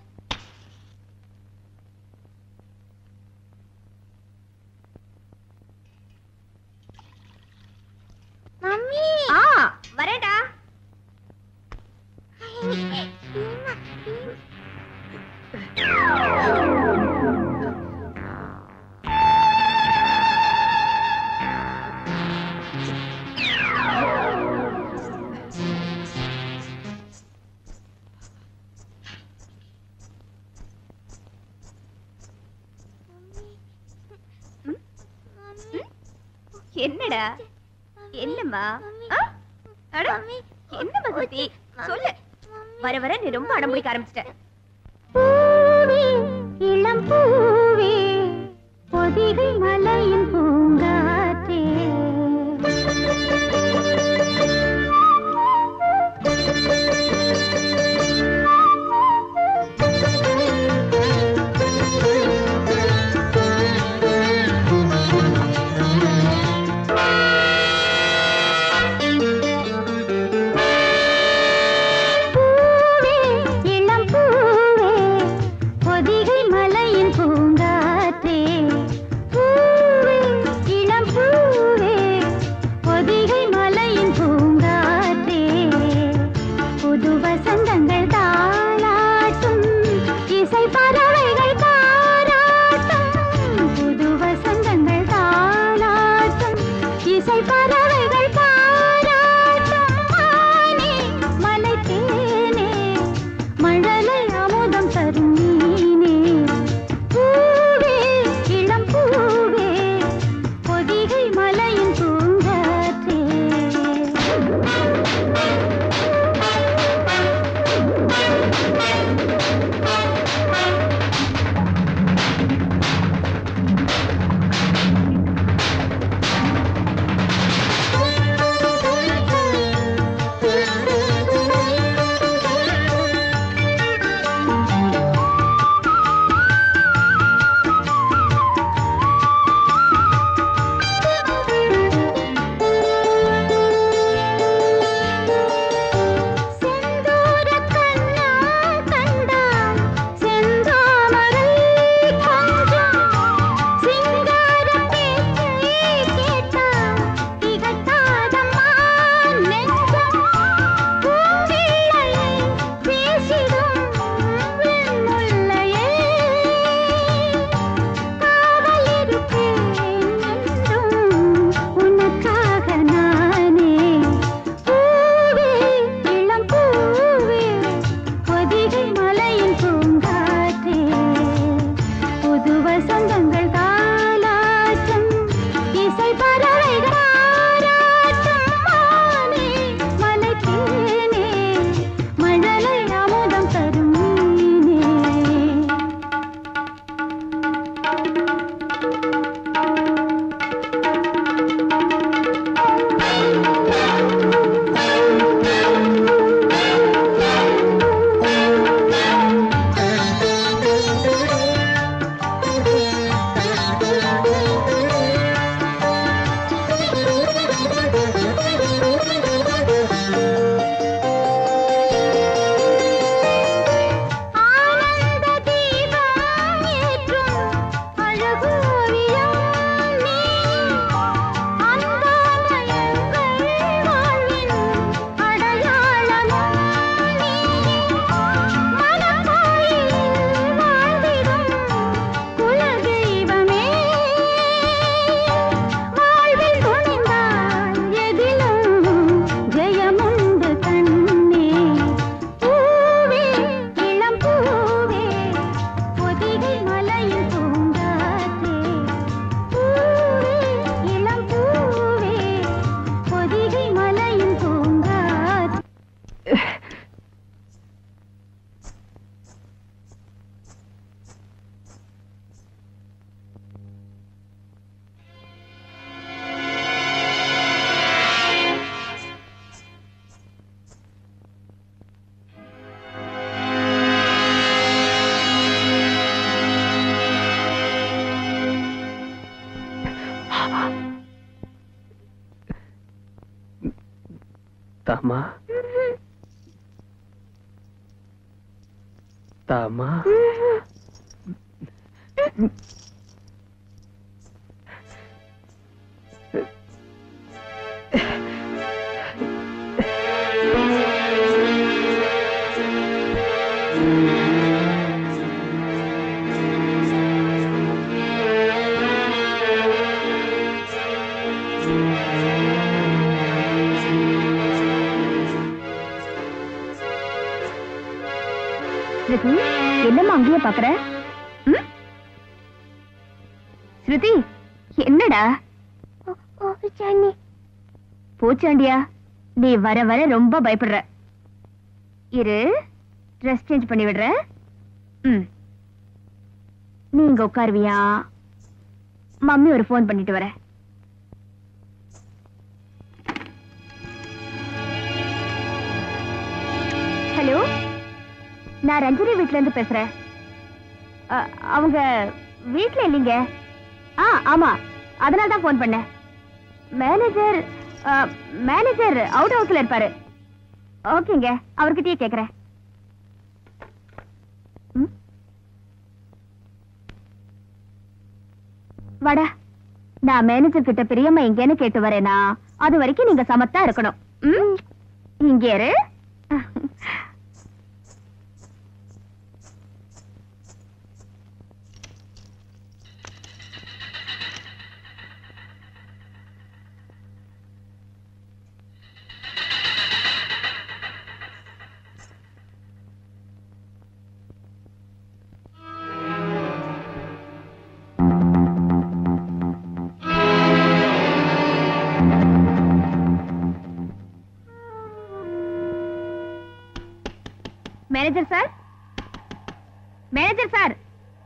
மம்மி ஆ வரேன்டா என்னடா என்னம்மா ஆ? அட, என்ன வசதி சொல்லு வர வர நீ ரொம்ப அடம் பிடிக்க ஆரம்பிச்சிட்ட பூவே இளம் பூவே பொதிகை மலையின் பூங்காற்றே பூவே இளம் பூவே தாமா தாமா ஸ்ருதி என்னம்மா அங்கேயே பாக்குற ம்? ஸ்ருதி என்னடா பூச்சாண்டியா நீ வர வர ரொம்ப பயப்படுற இரு ட்ரெஸ் சேஞ்ச் பண்ணி விடுற ம் நீ இங்க உட்காருவியா மம்மி ஒரு ஃபோன் பண்ணிட்டு வரேன் ஹலோ நான் ரஞ்சனி வீட்ல இருந்து பேசுறேன் அ, அவங்க வீட்ல இல்லைங்க ஆ ஆமா அதனால தான் ஃபோன் பண்ணேன் மேனேஜர் அ, மேனேஜர் அவுட் ஹவுஸ்ல இருப்பாரு ஓகேங்க அவர்கிட்டயே கேக்குறேன் ம்? வாடா நான் மேனேஜர் கிட்ட பிரியம்மா எங்கேன்னு கேட்டு வரேனா அது வரைக்கும் நீங்க சமத்தா இருக்கணும் ம்? இங்கே இரு manager sir manager sir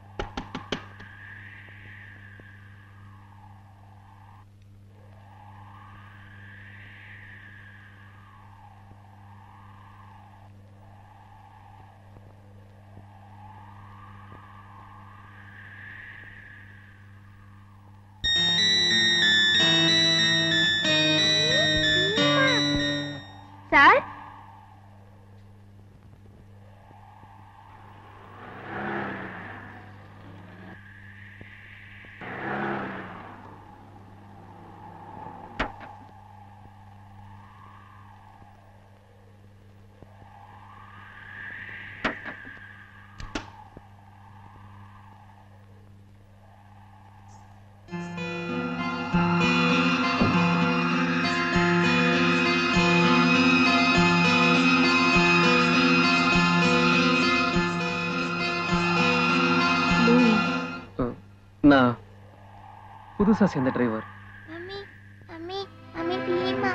sir நான் புதுசா சேர்ந்த டிரைவர் மம்மி மம்மி மம்மி ப்ளீமா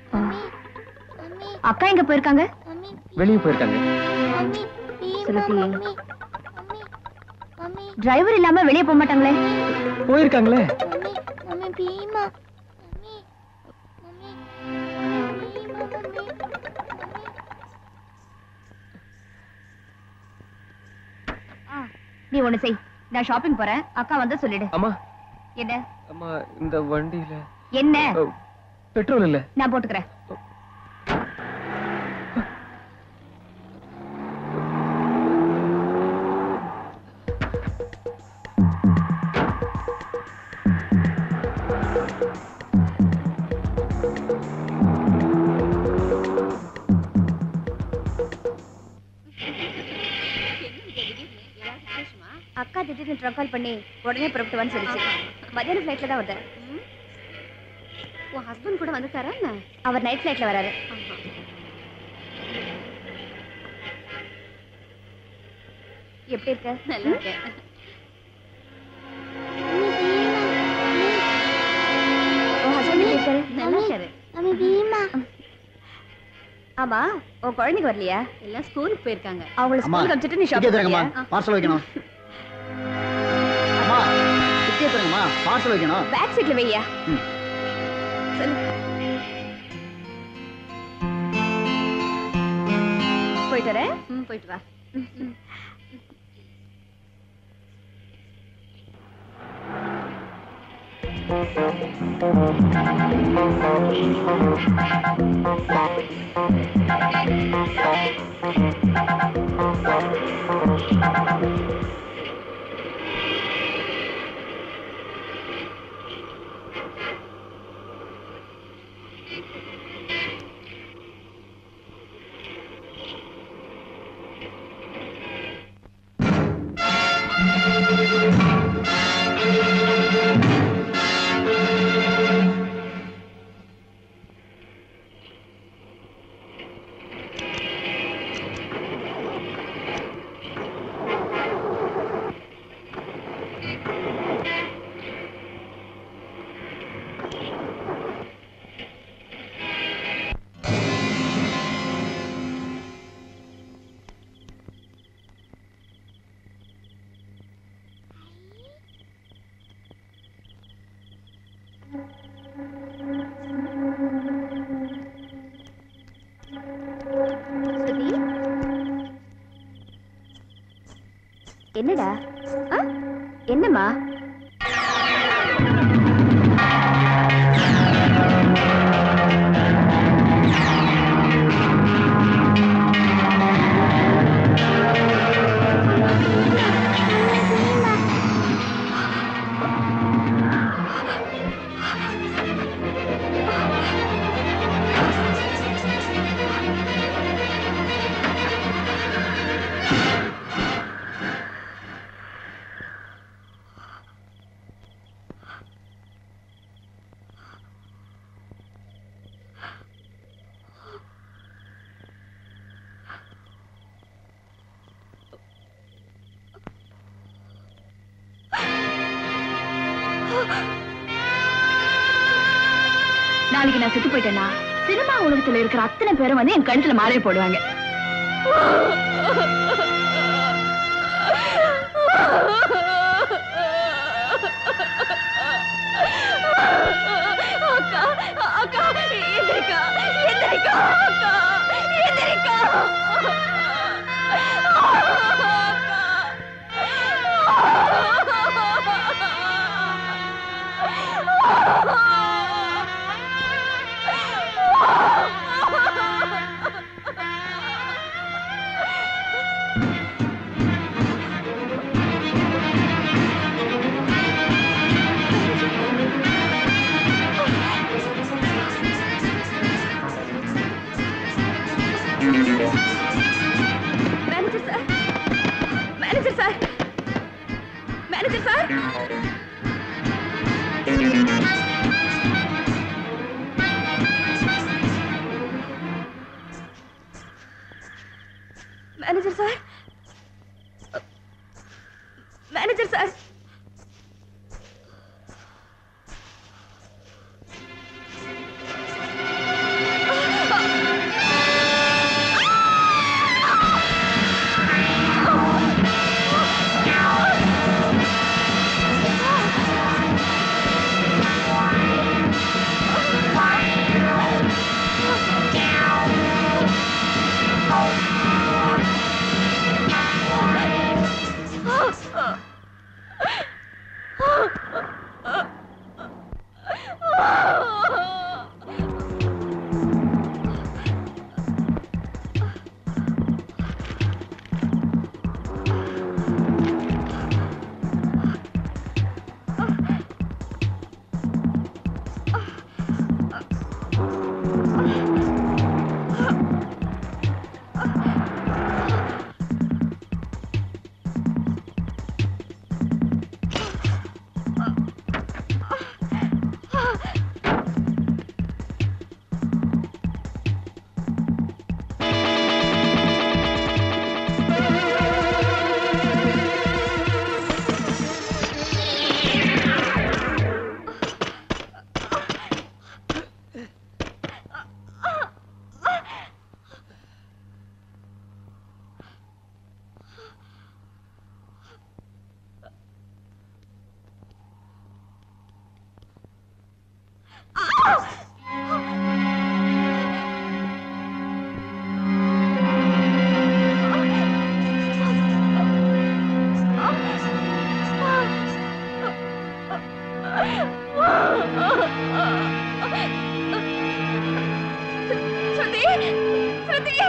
அக்கா எங்க போயிருக்காங்க வெளியே போயிருக்காங்க mummy Shruti mummy mummy driver இல்லாம வெளியே போக மாட்டாங்களே போயிருக்காங்களே மம்மி மம்மி ப்ளீமா மம்மி மம்மி ப்ளீமா மம்மி நீ ஒண்ணு செய் நான் ஷாப்பிங் போறேன் அக்கா வந்து சொல்லிடு அம்மா என்ன அம்மா இந்த வண்டியில என்ன ஓ, பெட்ரோல் இல்ல நான் போட்டுக்கிறேன் அக்கா திடீர்னு ட்ரக் கால் பண்ணி உடனே புறப்பட்டு வந்து சொல்லிச்சு மதியானம் ஃபிளைட்ல தான் வந்தேன் உன் ஹஸ்பண்ட் கூட வந்துட்டாரா என்ன அவர் நைட் ஃபிளைட்ல வராரு எப்படி இருக்க நல்லா இருக்கேன் உன் ஹஸ்பண்ட் எப்படி இருக்காரு நல்லா இருக்காரு மம்மி ப்ளீமா ஆமா உன் குழந்தைங்க வரலையா எல்லாம் ஸ்கூலுக்கு போயிருக்காங்க அவங்கள ஸ்கூலுக்கு அனுப்பிச்சிட்டு நீ டிக்கெட் ஷாப்பிங் தரங்கம்மா போறியா? பார்சல் வைக்கணும் அம்மா டிக்கெட் தரங்கம்மா பார்சல் வைக்கணும் பேக் சீட்ல வையா ம். சொல்லு போயிட்டு வரேன் ம் போயிட்டு வா ஸ்ருதி என்னடா ஆ? என்னம்மா நாளைக்கு நான் செத்து போயிட்டேன்னா சினிமா உலகத்துல இருக்கிற அத்தனை பேரும் வந்து என் கழுத்துல மாலையை போடுவாங்க அக்கா அக்கா எந்திரிக்கா எந்திரிக்கா அக்கா எந்திரிக்கா manager sir manager sir manager sir manager sir manager sir Ah! Shruti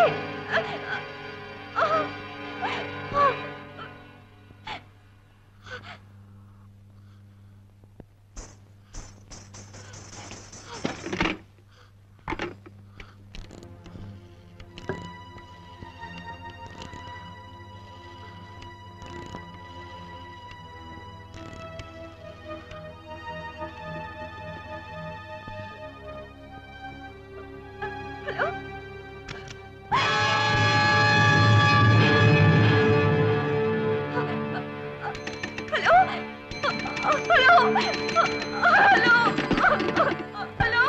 hello hello hello hello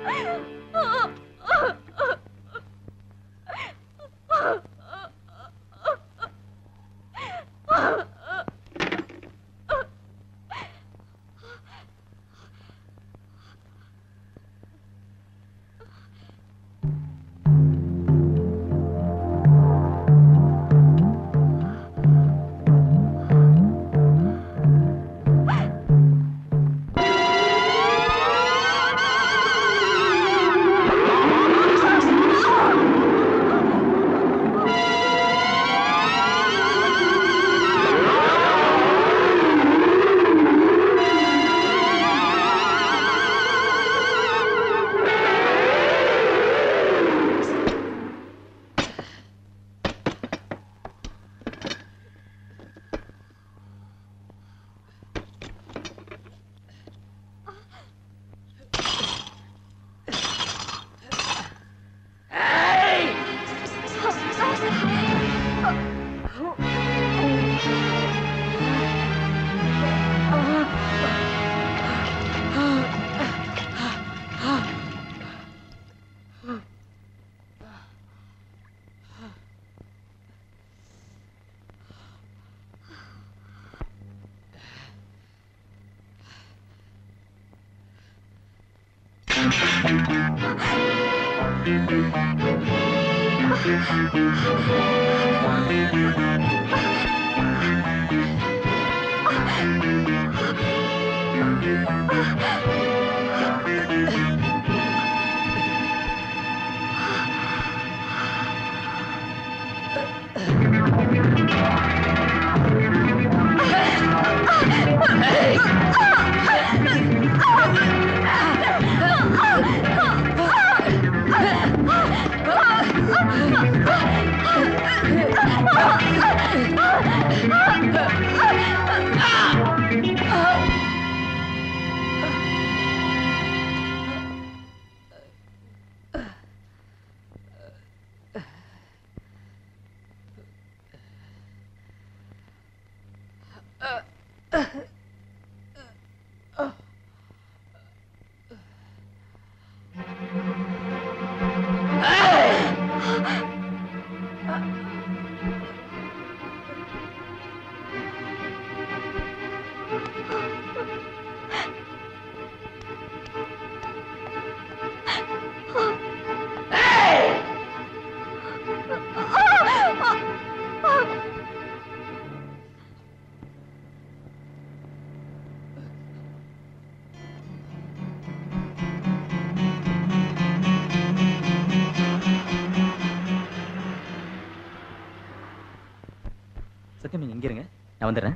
சத்தியம் நீங்க இங்க இருங்க நான் வந்துடுறேன்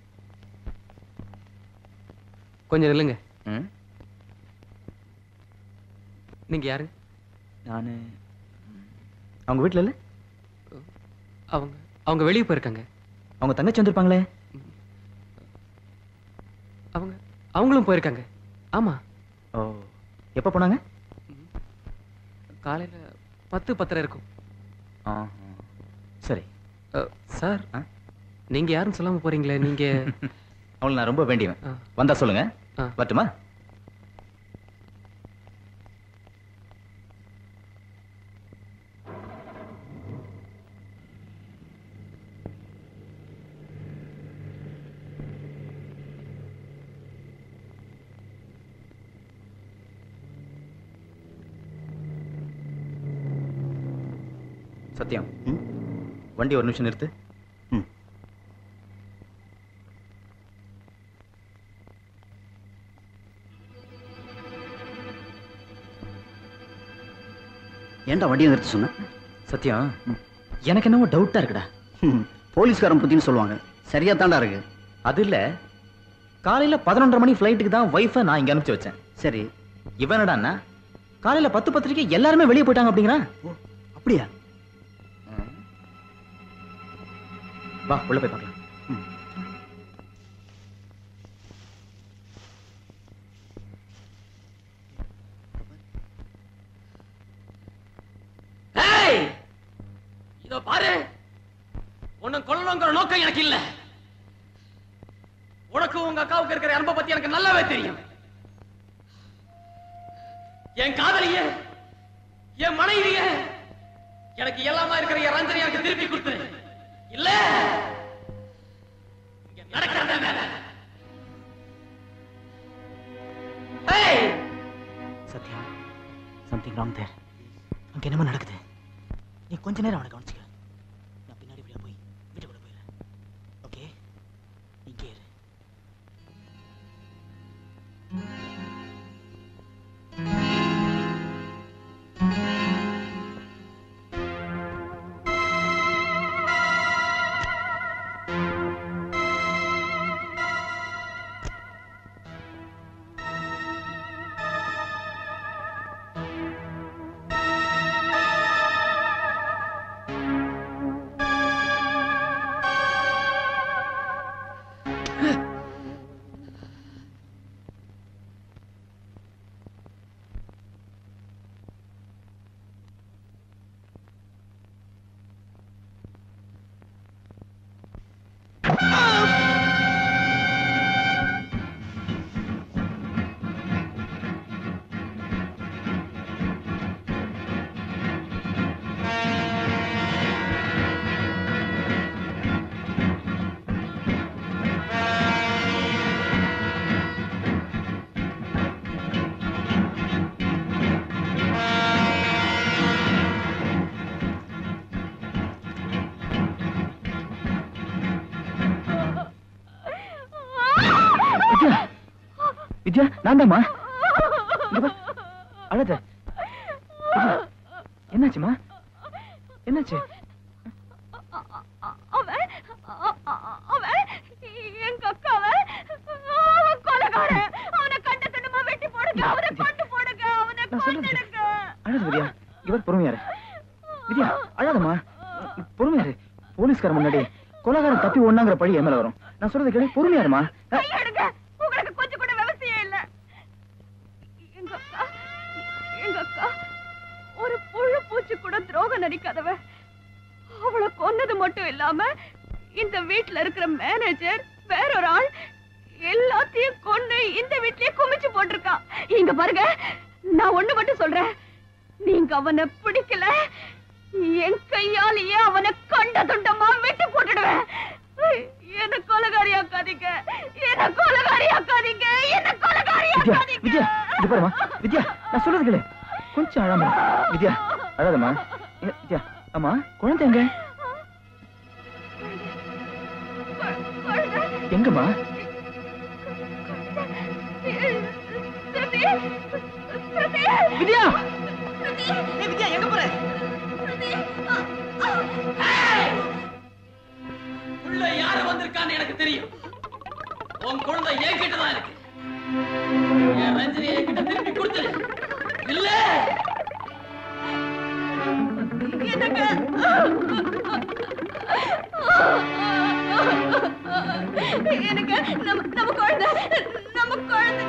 கொஞ்சம் நில்லுங்க ம் நீங்க யாரு நான் அவங்க வீட்ல இல்ல அவங்க அவங்க வெளியே போயிருக்காங்க அவங்க தங்கச்சி வந்திருப்பாங்களே அவங்க அவங்களும் போயிருக்காங்க ஆமா ஓ எப்போ போனாங்க காலையில பத்து பத்தரை இருக்கும் ஆ சரி அஹ், சார் நீங்க யாரும் சொல்லாம போறீங்களே நீங்க அவங்களை நான் ரொம்ப வேண்டியவன் ஆ. வந்தா சொல்லுங்க ஆ. வரட்டுமா சத்யம் வண்டி ஒரு நிமிஷம் நிறுத்து ஏன்டா வண்டியை நிறுத்த சொன்ன சத்யம் எனக்கு என்னவோ டவுட்டா இருக்குடா போலீஸ்காரன் புத்தின்னு சொல்லுவாங்க சரியா தாண்டா இருக்கு அது இல்ல காலையில பதினொன்றரை மணி ஃப்ளைட்டுக்கு தான் ஒய்ஃபை நான் இங்க அனுப்பிச்சு வச்சேன் சரி இவன் என்னடான்னா காலையில பத்து பத்திரிக்கை எல்லாருமே வெளியே போயிட்டாங்க அப்படிங்கிறான் அப்படியா வா உள்ள போய் பார்க்கலாம் ஏய் இதோ பாரு உன்னை கொல்லணுங்கிற நோக்கம் எனக்கு இல்ல உனக்கு உங்க அக்காவுக்கு இருக்கிற அன்பை பத்தி எனக்கு நல்லாவே தெரியும் என் காதலிய என் மனைவிய எனக்கு எல்லாமா இருக்கிற என் ரஞ்சனி எனக்கு திருப்பி கொடுத்துரு இல்ல இங்க நடக்கிறத வேலை ஏய் சத்யம் சம்திங் ராங் தேர் அங்க என்னமோ நடக்குது நீ கொஞ்ச நேரம் அவனை கவனிச்சுக்க நான் பின்னாடி இப்படியா போய் வீட்டுக்குள்ள போயிடுறேன் ஓகே இங்கே இரு வித்யா வித்யா நான் தாம்மா இங்க பார். அழாத வித்யா, என்னாச்சுமா என்னாச்சு அவன் அவன் எங்க அக்காவை அவன் கொலைகாரன் அவனை கண்ட கண்டமா வெட்டி போடுங்க அவனை கொண்டு போடுங்க அவனை நான் சொல்றது கொன்னுடுங்க அழாத வித்யா இவர் பொறுமையாரு வித்யா அழாதம்மா பொறுமையாரு போலீஸ்கார முன்னாடி கொலகாரன் தப்பி ஒண்ணாங்கிற பழி என் மேல வரும் நான் சொல்றது கேளு பொறுமையாருமா கையெடுங்க உங்களுக்கு கொஞ்சம் கூட விவசாயம் இல்ல எங்க அக்கா எங்க அக்கா ஒரு புழு பூச்சி கூட துரோகம் நடிக்காதவ அவளை கொன்னது மட்டும் இல்லாம இந்த வீட்ல இருக்கிற மேனேஜர் வேற ஒரு ஆள் எல்லாத்தையும் கொன்னு இந்த வீட்லயே குமிச்சு போட்டிருக்கா இங்க பாருங்க நான் ஒண்ணு மட்டும் சொல்றேன் நீங்க அவனை பிடிக்கல என் கையாலேயே அவனை கண்ட துண்டமா வெட்டி போட்டுடுவேன் என்ன கொலகாரி ஆக்காதீங்க என்ன கொலகாரி ஆக்காதீங்க என்ன கொலகாரி வித்யா ஆக்காதீங்க வித்யா இது பாருமா வித்யா நான் சொல்றது கேளு கொஞ்சம் அழாம வித்யா அழாதம்மா இங்க, வித்யா ஆமா குழந்தை எங்க எங்கம்மா வித்யா வித்யா எங்க போற உள்ள யாரு வந்திருக்கான்னு எனக்கு தெரியும் உன் குழந்தை என்கிட்ட தான் இருக்கு என் ரஞ்சினி என்கிட்ட திருப்பி கொடுத்துரு இல்ல எனக்கு நம்ம நம்ம குழந்தை நம்ம குழந்தை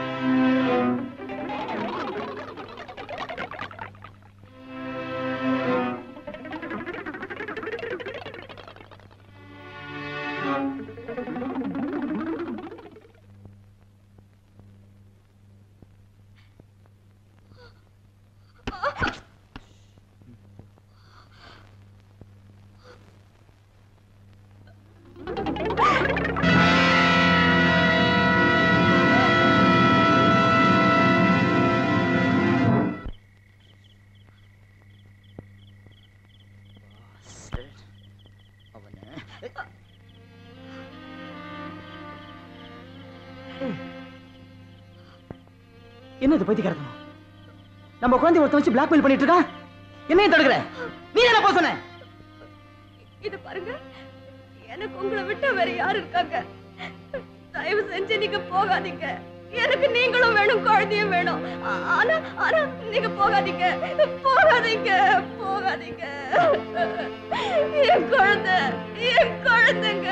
என்ன இது பைத்தியக்காரத்தனம் நம்ம குழந்தை ஒருத்தன் வச்சு பிளாக்மெயில் பண்ணிட்டு இருக்கான் என்னையும் தடுக்கிற நீ என்ன போக சொன்ன இது பாருங்க எனக்கு உங்களை விட்ட வேற யாரு இருக்காங்க தயவு செஞ்சு நீங்க போகாதீங்க எனக்கு நீங்களும் வேணும் குழந்தையும் வேணும் ஆ- ஆனா ஆனா நீங்க போகாதீங்க போகாதீங்க போகாதீங்க என் குழந்தை என் குழந்தைங்க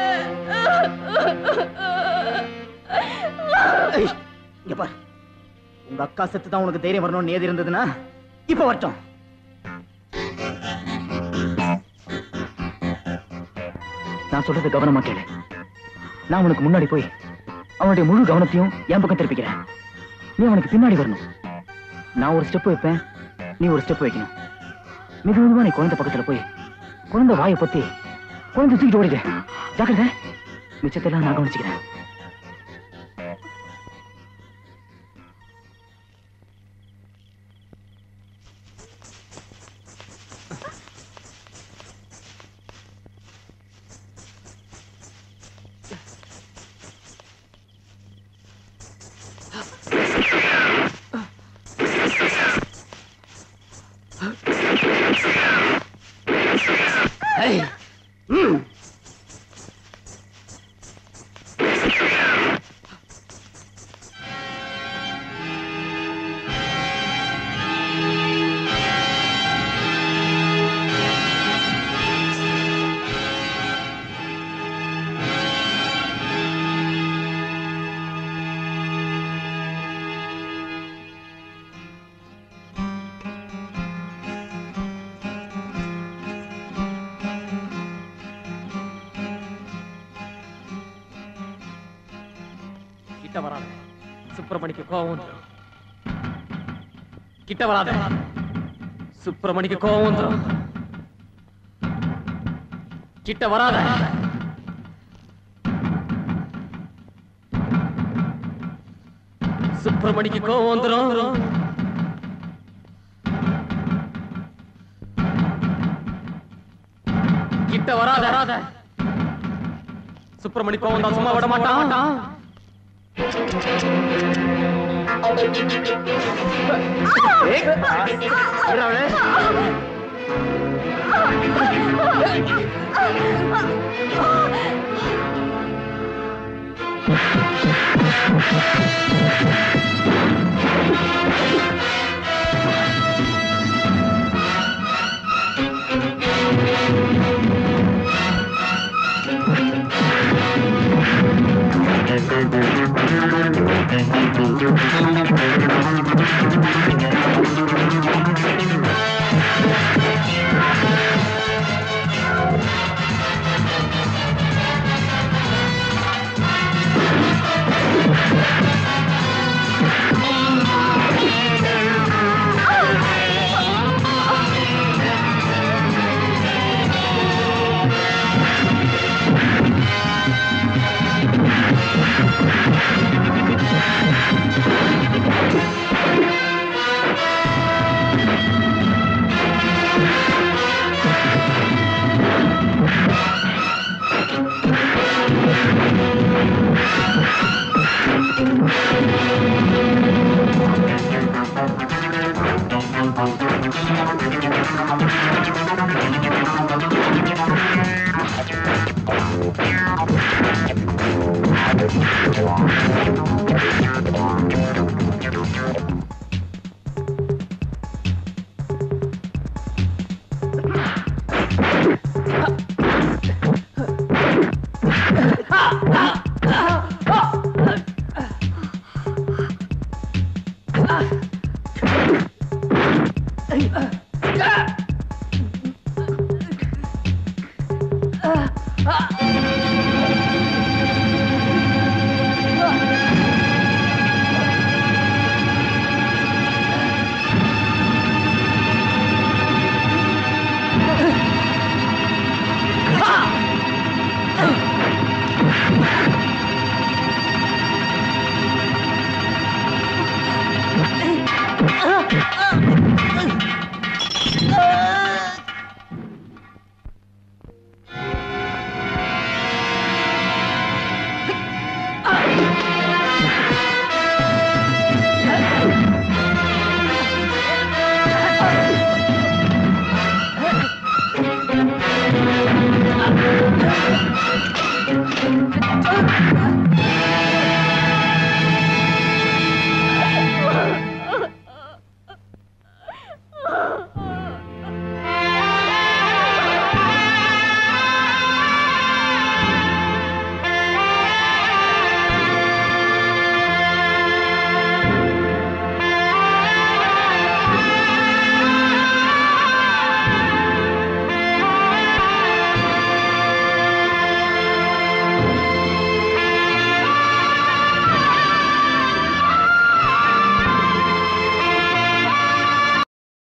ஏய், இங்க பாரு உங்க அக்கா செத்து தான் உனக்கு தைரியம் வரணும்னு ஏது இருந்ததுன்னா இப்ப வரட்டும் நான் சொல்றது கவனமா கேளு நான் உனக்கு முன்னாடி போய் அவனுடைய முழு கவனத்தையும் என் பக்கம் திருப்பிக்கிறேன் நீ அவனுக்கு பின்னாடி வரணும் நான் ஒரு ஸ்டெப் வைப்பேன் நீ ஒரு ஸ்டெப் வைக்கணும் மிக மெதுவா நீ குழந்தை பக்கத்துல போய் குழந்தை வாயை பத்தி குழந்தை தூக்கிட்டு ஓடிடு ஜாக்கிரதை மிச்சத்தெல்லாம் நான் கவனிச்சுக்கிறேன் ஏய், ம். கிட்ட வராத சுப்பிரமணிக்கு கோவம் வந்துரும் கிட்ட வராத சுப்பிரமணிக்கு கோவம் வந்துரும் கிட்ட வராத சுப்பிரமணிக்கு கோவம் வந்துரும் கிட்ட வராத வராத சுப்பிரமணி கோவம் தான் சும்மா விட மாட்டான் Thank you.